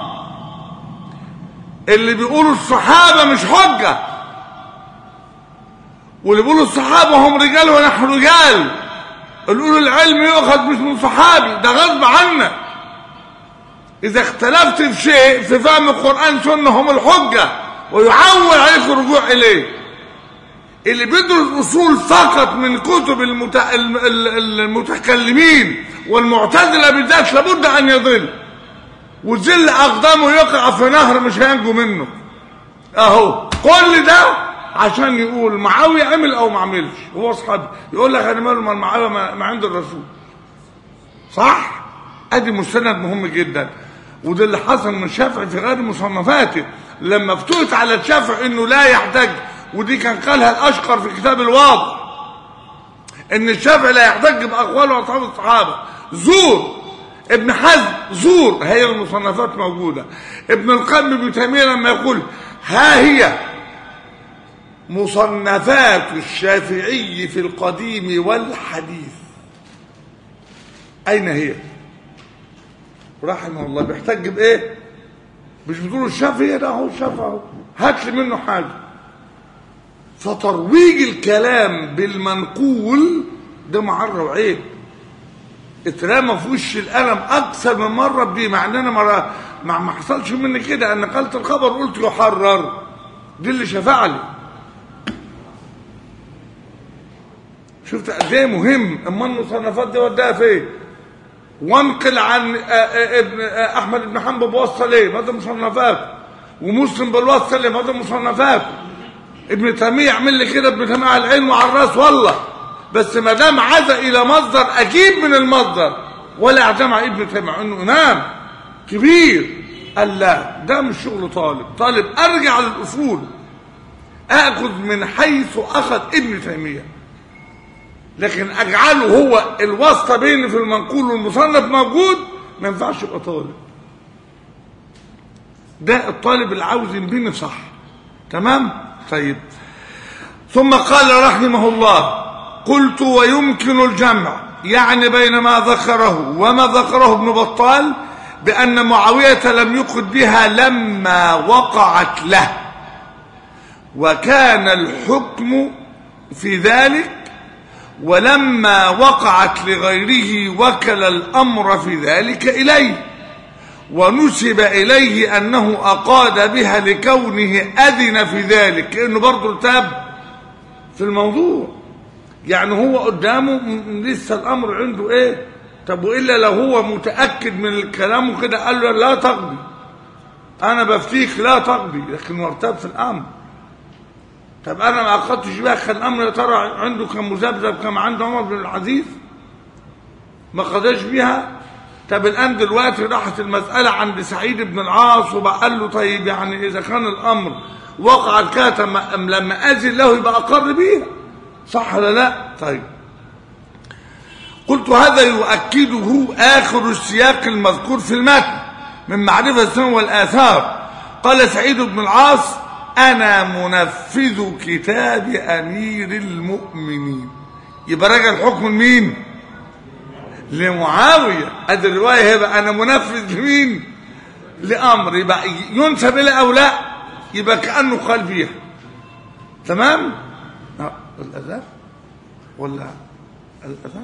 اللي بيقولوا الصحابه مش حجه واللي بيقولوا الصحابة هم رجال ونحن رجال اللي يقولوا العلم يؤخذ مش من صحابي ده غصب عنك إذا اختلفت في شيء في فهم القرآن سنة هم الحجة ويعول عليك الرجوع إليه اللي بيدرس أصول فقط من كتب المت... الم- ال- المتكلمين والمعتزلة بالذات لابد أن يضل وذل أقدامه يقع في نهر مش هينجو منه اهو كل ده عشان يقول معاويه عمل او ما عملش هو اصحابي يقول لك انا ماله ما معاويه ما ما عند الرسول صح ادي مستند مهم جدا وده اللي حصل من الشافعي في غير مصنفاته لما افتوت على الشافعي انه لا يحتاج ودي كان قالها الاشقر في كتاب الواضح ان الشافعي لا يحتج باقوال اصحاب الصحابه زور ابن حزم زور هي المصنفات موجوده ابن القيم ابن تيميه لما يقول ها هي مصنفات الشافعي في القديم والحديث اين هي رحمه الله بيحتج بايه مش بتقول الشافعي ده هو الشافعي اهو هات لي منه حاجه فترويج الكلام بالمنقول ده معرة وعيب اترمى في وش القلم اكثر من مره بدي مع ان انا مره ما ما حصلش مني كده انا نقلت الخبر قلت يحرر دي اللي شفع لي شفت قد ايه مهم اما المصنفات دي وداها فين وانقل عن آه، آه، ابن آه، احمد بن حنبل بوصل ايه ماذا مصنفاته ومسلم بالوصل ايه ماذا مصنفاته ابن تيميه يعمل لي كده ابن تيميه على العلم وعلى الراس والله بس ما دام عزا الى مصدر اجيب من المصدر ولا اعتمد على ابن تيميه انه امام كبير قال لا ده مش شغل طالب طالب ارجع للاصول اخذ من حيث اخذ ابن تيميه لكن اجعله هو الواسطه بيني في المنقول والمصنف موجود ما ينفعش يبقى طالب ده الطالب اللي عاوز ينبني صح تمام طيب ثم قال رحمه الله قلت ويمكن الجمع يعني بين ما ذكره وما ذكره ابن بطال بأن معاوية لم يقد بها لما وقعت له وكان الحكم في ذلك ولما وقعت لغيره وكل الأمر في ذلك إليه ونسب إليه أنه أقاد بها لكونه أذن في ذلك كأنه برضه ارتاب في الموضوع يعني هو قدامه م- لسه الأمر عنده إيه طب وإلا لو هو متأكد من الكلام وكده قال له لا تقضي أنا بفتيك لا تقضي لكن هو ارتاب في الأمر طب أنا ما أخدتش بقى كان الأمر يا ترى عنده كان مذبذب كما عنده عمر بن العزيز ما قضاش بيها طب الآن دلوقتي راحت المسألة عند سعيد بن العاص وبقى قال له طيب يعني إذا كان الأمر وقع الكاتم لما أذن له يبقى أقر بيها صح ولا لا طيب قلت هذا يؤكده آخر السياق المذكور في المتن من معرفة السنة والآثار قال سعيد بن العاص أنا منفذ كتاب أمير المؤمنين يبقى راجع الحكم لمين؟ لمعاوية ادي الرواية هيبقى أنا منفذ لمين؟ لأمر يبقى ينسب إلى أو لا يبقى كأنه قال فيها تمام؟ آه، الأذان ولا الأذان؟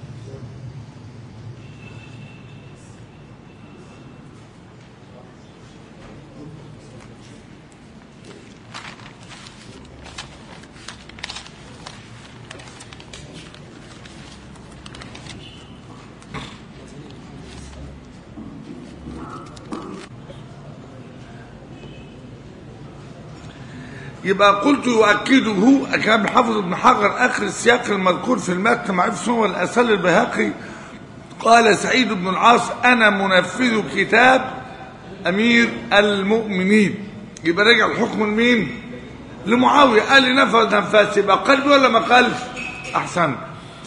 يبقى قلت يؤكده كان حافظ ابن حجر اخر السياق المذكور في المتن مع السنه والاسال البيهقي قال سعيد بن العاص انا منفذ كتاب امير المؤمنين يبقى رجع الحكم لمين؟ لمعاويه قال لي نفذ نفاس يبقى قلب ولا ما قالش؟ احسن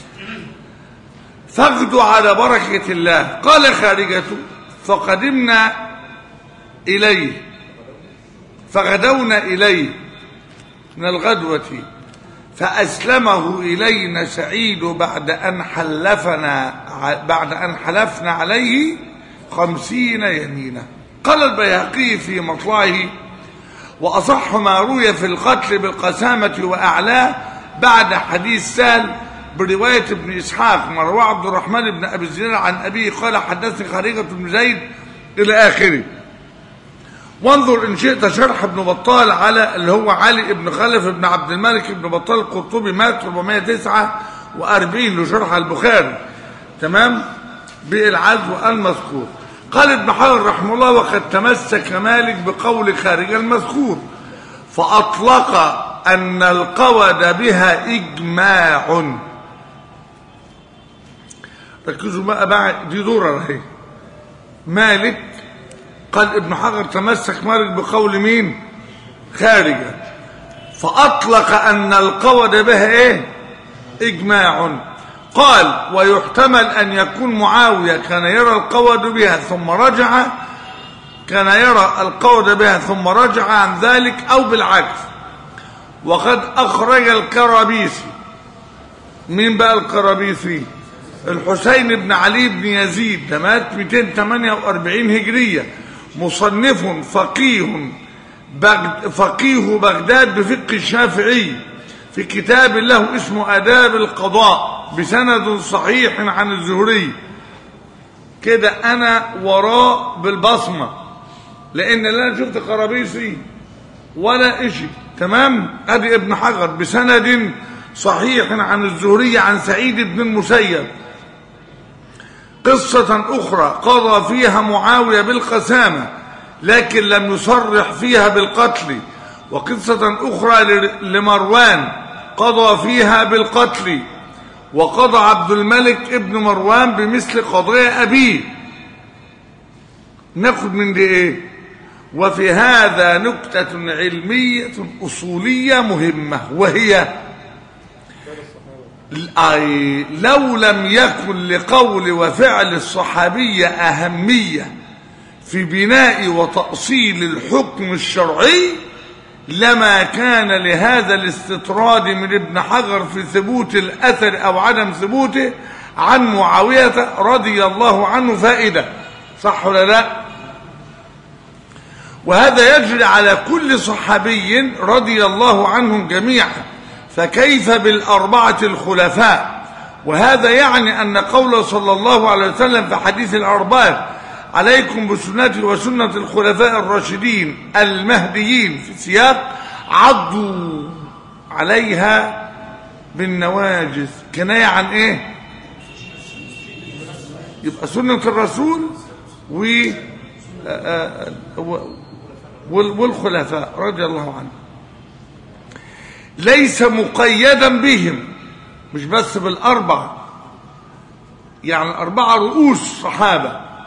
فاغدوا على بركه الله قال خارجه فقدمنا اليه فغدونا اليه من الغدوة فأسلمه إلينا سعيد بعد أن حلفنا بعد أن حلفنا عليه خمسين يمينا قال البيهقي في مطلعه وأصح ما روي في القتل بالقسامة وأعلاه بعد حديث سال برواية ابن إسحاق مروى عبد الرحمن بن أبي الزناد عن أبيه قال حدثني خارجة بن زيد إلى آخره وانظر إن شئت شرح ابن بطال على اللي هو علي بن خلف بن عبد الملك بن بطال القرطبي مات 449 لشرح البخاري تمام بالعزو المذكور قال ابن حجر رحمه الله وقد تمسك مالك بقول خارج المذكور فأطلق أن القود بها إجماع ركزوا بقى بقى دي دورة اهي مالك قال ابن حجر تمسك مالك بقول مين خارجة فأطلق أن القود بها إيه إجماع قال ويحتمل أن يكون معاوية كان يرى القود بها ثم رجع كان يرى القود بها ثم رجع عن ذلك أو بالعكس وقد أخرج الكرابيسي مين بقى الكرابيسي الحسين بن علي بن يزيد ده مات 248 هجرية مصنف فقيه بغد فقيه بغداد بفقه الشافعي في كتاب له اسمه آداب القضاء بسند صحيح عن الزهري كده أنا وراه بالبصمة لأن لا شفت قرابيسي ولا إشي تمام أدي ابن حجر بسند صحيح عن الزهري عن سعيد بن المسيب قصة أخرى قضى فيها معاوية بالقسامة لكن لم يصرح فيها بالقتل وقصة أخرى لمروان قضى فيها بالقتل وقضى عبد الملك ابن مروان بمثل قضايا أبيه ناخد من دي ايه وفي هذا نكتة علمية أصولية مهمة وهي أي لو لم يكن لقول وفعل الصحابية أهمية في بناء وتأصيل الحكم الشرعي لما كان لهذا الاستطراد من ابن حجر في ثبوت الأثر أو عدم ثبوته عن معاوية رضي الله عنه فائدة صح ولا لا وهذا يجري على كل صحابي رضي الله عنهم جميعا فكيف بالأربعة الخلفاء وهذا يعني أن قوله صلى الله عليه وسلم في حديث الأربعة عليكم بسنتي وسنة الخلفاء الراشدين المهديين في سياق عضوا عليها بالنواجذ كناية عن ايه يبقى سنة الرسول و والخلفاء رضي الله عنهم ليس مقيدا بهم مش بس بالأربعة يعني الأربعة رؤوس صحابة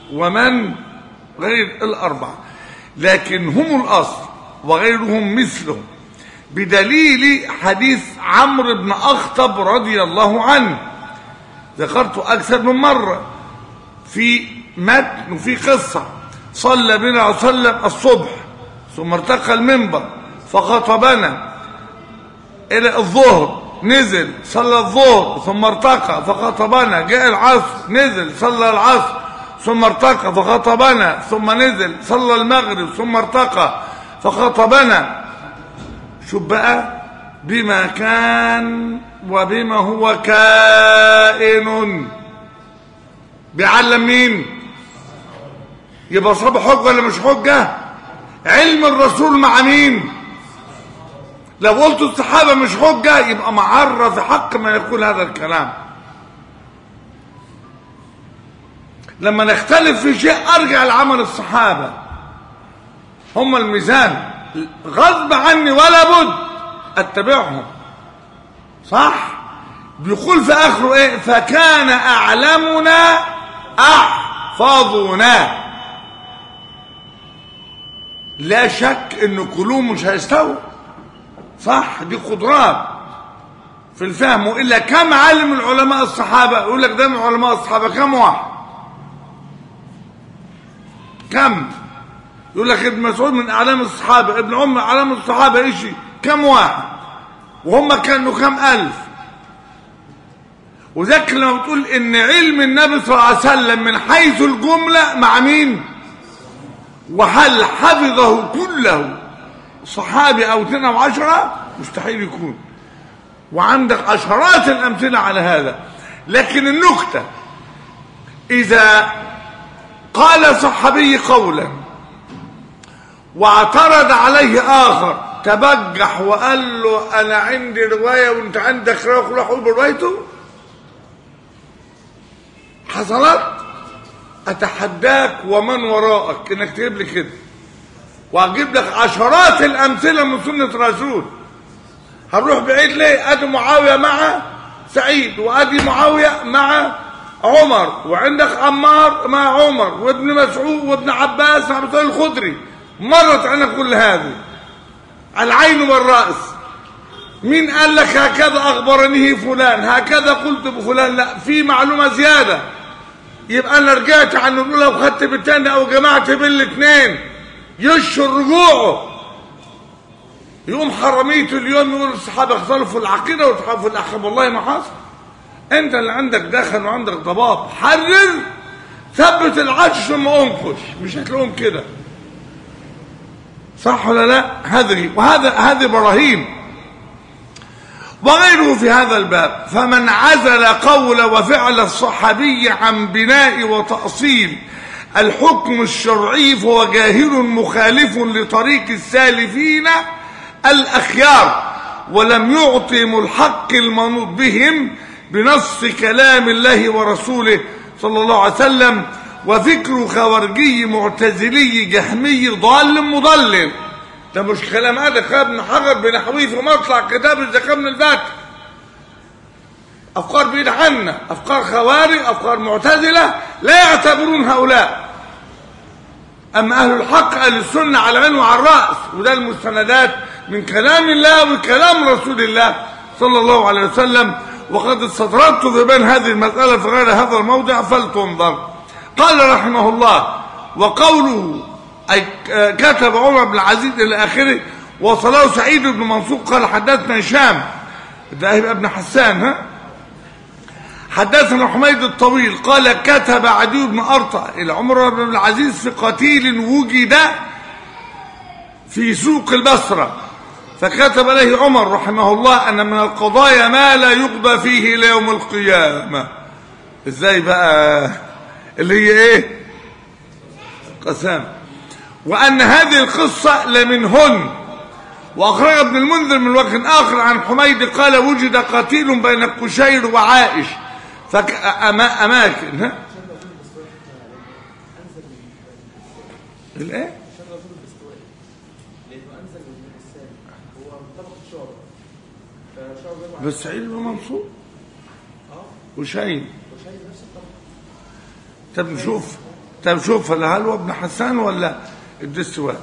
ومن غير الأربعة لكن هم الأصل وغيرهم مثلهم بدليل حديث عمرو بن أخطب رضي الله عنه ذكرته أكثر من مرة في متن وفي قصة صلى بنا عليه وسلم الصبح ثم ارتقى المنبر فخطبنا إلى الظهر نزل صلى الظهر ثم ارتقى فخطبنا جاء العصر نزل صلى العصر ثم ارتقى فخطبنا ثم نزل صلى المغرب ثم ارتقى فخطبنا شوف بقى بما كان وبما هو كائن بيعلم مين يبقى صاب حجة ولا مش حجة علم الرسول مع مين لو قلت الصحابة مش حجة يبقى معرة في حق من يقول هذا الكلام لما نختلف في شيء ارجع لعمل الصحابة هم الميزان غصب عني ولا بد اتبعهم صح بيقول في اخره ايه فكان اعلمنا احفظنا لا شك ان قلوب مش هيستووا صح دي قدرات في الفهم والا كم عالم العلماء الصحابه يقول لك ده من علماء الصحابه كم واحد كم يقول لك ابن مسعود من اعلام الصحابه ابن عمر من اعلام الصحابه ايش كم واحد وهم كانوا كم الف وذاك لما بتقول ان علم النبي صلى الله عليه وسلم من حيث الجمله مع مين وهل حفظه كله صحابي او اثنين او عشرة مستحيل يكون وعندك عشرات الامثله على هذا لكن النكته اذا قال صحابي قولا واعترض عليه اخر تبجح وقال له انا عندي روايه وانت عندك روايه كل واحد يقول بروايته حصلت اتحداك ومن وراءك انك تجيب لي كده واجيب لك عشرات الامثله من سنه رسول هنروح بعيد ليه ادي معاويه مع سعيد وادي معاويه مع عمر وعندك عمار مع عمر وابن مسعود وابن عباس مع مسعود الخدري مرت علينا كل هذه العين والراس مين قال لك هكذا اخبرنيه فلان هكذا قلت بفلان لا في معلومه زياده يبقى انا رجعت عن الاولى وخدت بالثانيه او جمعت بين الاثنين يشهر رجوعه يقوم حرميته اليوم يقول الصحابه اختلفوا العقيده واختلفوا في الاحكام والله ما حصل انت اللي عندك دخن وعندك ضباب حرر ثبت العرش ثم انقش مش هتلاقيهم كده صح ولا لا هذه وهذا هذه براهين وغيره في هذا الباب فمن عزل قول وفعل الصحابي عن بناء وتأصيل الحكم الشرعي فهو جاهل مخالف لطريق السالفين الأخيار ولم يعطم الحق المنوط بهم بنص كلام الله ورسوله صلى الله عليه وسلم وفكر خوارجي معتزلي جهمي ضال مضلل ده مش كلام هذا كلام ابن حجر بنحويه في مطلع كتاب الزكاة من الفاتح أفكار بعيد عنا أفكار خوارج أفكار معتزلة لا يعتبرون هؤلاء أما أهل الحق أهل السنة على العين وعلى الرأس وده المستندات من كلام الله وكلام رسول الله صلى الله عليه وسلم وقد استطردت في بين هذه المسألة في غير هذا الموضع فلتنظر قال رحمه الله وقوله أي كتب عمر بن العزيز إلى آخره وصله سعيد بن منصور قال حدثنا هشام ده هيبقى ابن حسان ها حدثنا حميد الطويل قال كتب عدي بن أرطع إلى عمر بن العزيز في قتيل وجد في سوق البصرة فكتب له عمر رحمه الله أن من القضايا ما لا يقضى فيه إلى يوم القيامة إزاي بقى اللي هي إيه قسام وأن هذه القصة لمنهن وأخرج ابن المنذر من وجه آخر عن حميد قال وجد قتيل بين القشير وعائش فك أما أماكن ها الإيه؟ بس سعيد بن منصور وشاهين طب نشوف طب شوف هل هو ابن حسان ولا الدستوائي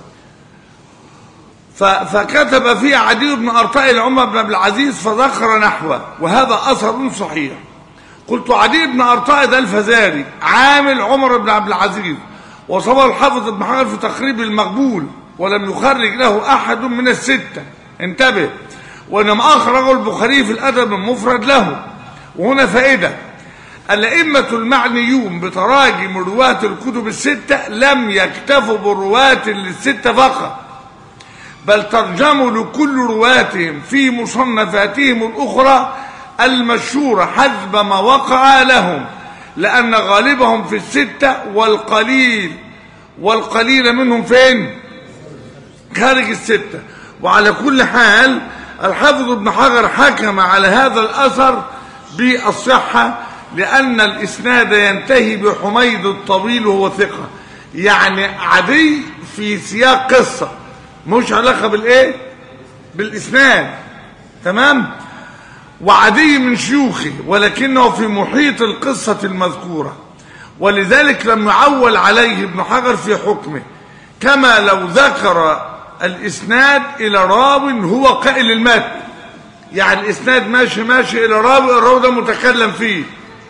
ف- فكتب فيه عدي بن أرطاء لعمر بن عبد العزيز فذكر نحوه وهذا أثر صحيح قلت عدي بن أرطاء ده الفزاري عامل عمر بن عبد العزيز وصبر الحافظ ابن حجر في تقريب المقبول ولم يخرج له أحد من الستة انتبه وإنما أخرجه البخاري في الأدب المفرد له وهنا فائدة الأئمة المعنيون بتراجم رواة الكتب الستة لم يكتفوا بالرواة للستة فقط بل ترجموا لكل رواتهم في مصنفاتهم الأخرى المشهورة حسب ما وقع لهم لأن غالبهم في الستة والقليل والقليل منهم فين خارج الستة وعلى كل حال الحافظ ابن حجر حكم على هذا الأثر بالصحة لأن الإسناد ينتهي بحميد الطويل وهو ثقة يعني عدي في سياق قصة مش علاقة بالإيه بالإسناد تمام وعدي من شيوخه ولكنه في محيط القصة المذكورة ولذلك لم يعول عليه ابن حجر في حكمه كما لو ذكر الإسناد إلى راو هو قائل المتن يعني الإسناد ماشي ماشي إلى راوي الراوي ده متكلم فيه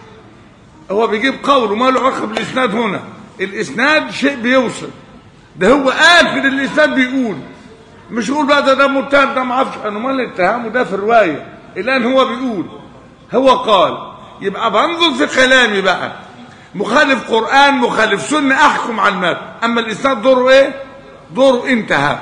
هو بيجيب قول وما له علاقة بالإسناد هنا الإسناد شيء بيوصل ده هو آخر الإسناد بيقول مش يقول بقى ده ده متهم ده ما اعرفش انا مال اتهامه ده في الروايه الان هو بيقول هو قال يبقى بنظر في كلامي بقى مخالف قران مخالف سنه احكم على المتن اما الاسناد دوره ايه دوره انتهى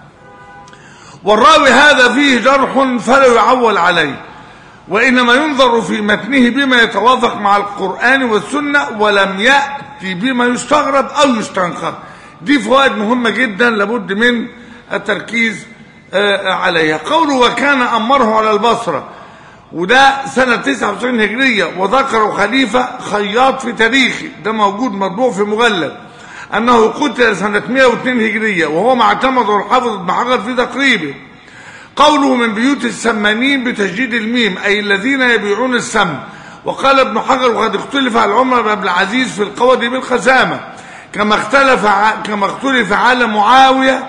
والراوي هذا فيه جرح فلا يعول عليه وإنما ينظر في متنه بما يتوافق مع القرآن والسنة ولم يأتي بما يستغرب أو يستنكر دي فوائد مهمة جدا لابد من التركيز آه، عليها قوله وكان أمره على البصرة وده سنة 99 هجرية وذكره خليفة خياط في تاريخه ده موجود مطبوع في مجلد أنه قتل سنة 102 هجرية وهو ما اعتمده الحافظ ابن حجر في تقريبه قوله من بيوت السمانين بتشديد الميم أي الذين يبيعون السم وقال ابن حجر وقد اختلف على عمر بن عبد العزيز في القول بالخزامة كما اختلف ع- كما اختلف على معاوية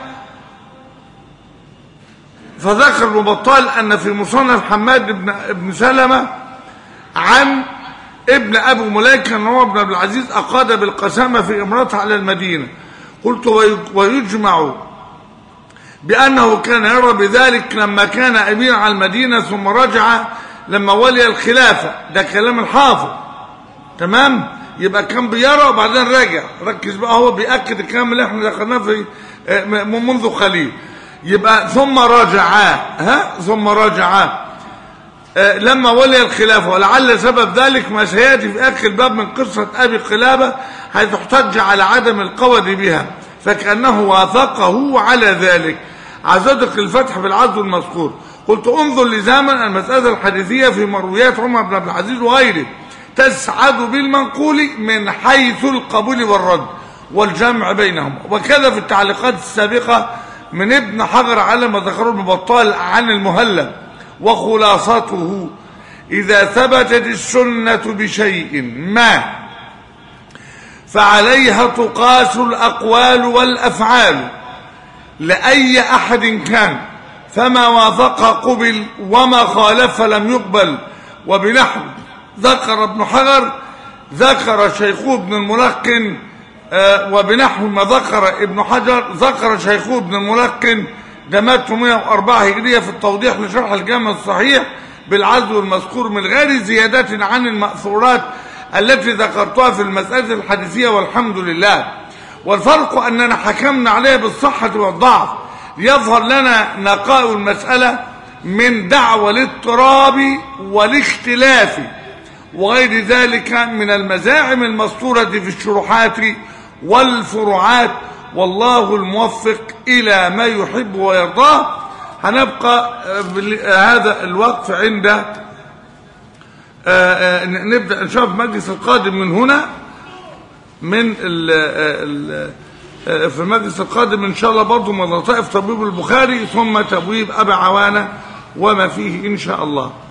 فذكر ابن بطال أن في مصنف حماد بن ابن سلمة عن ابن أبو مليكة أن عمر بن عبد العزيز أقاد بالقسامة في إمارته على المدينة قلت وي- ويجمع بأنه كان يرى بذلك لما كان أمير على المدينة ثم رجع لما ولي الخلافة ده كلام الحافظ تمام يبقى كان بيرى وبعدين رجع ركز بقى هو بيأكد الكلام اللي احنا دخلناه في آه، م- منذ قليل يبقى ثم رجع ها ثم رجع آه، لما ولي الخلافة ولعل سبب ذلك ما سيأتي في آخر الباب من قصة أبي قلابة حيث احتج على عدم القود بها فكأنه وافقه على ذلك عزدق الفتح بالعزو المذكور قلت انظر لزاما المسألة الحديثية في مرويات عمر بن عبد العزيز وغيره تسعد بالمنقول من حيث القبول والرد والجمع بينهم وكذا في التعليقات السابقة من ابن حجر على ما ذكره ابن بطال عن المهلب وخلاصته إذا ثبتت السنة بشيء ما فعليها تقاس الأقوال والأفعال لأي أحد كان فما وافق قبل وما خالف لم يقبل وبنحو ذكر ابن حجر ذكر شيخه ابن الملقن آه، وبنحو ما ذكر ابن حجر ذكر شيخه ابن الملقن ده مات 104 هجرية في التوضيح لشرح الجامع الصحيح بالعزو المذكور من غير زيادة عن المأثورات التي ذكرتها في المسألة الحديثية والحمد لله والفرق أننا حكمنا عليها بالصحة والضعف ليظهر لنا نقاء المسألة من دعوى الاضطراب والاختلاف وغير ذلك من المزاعم المسطورة في الشروحات والفروعات والله الموفق إلى ما يحب ويرضاه هنبقى آه، بال- آه، هذا الوقف عند آه، آه، نبدأ نشوف المجلس القادم من هنا من ال ال آه، في المجلس القادم إن شاء الله برضو من لطائف طبيب البخاري ثم تبويب أبا عوانة وما فيه إن شاء الله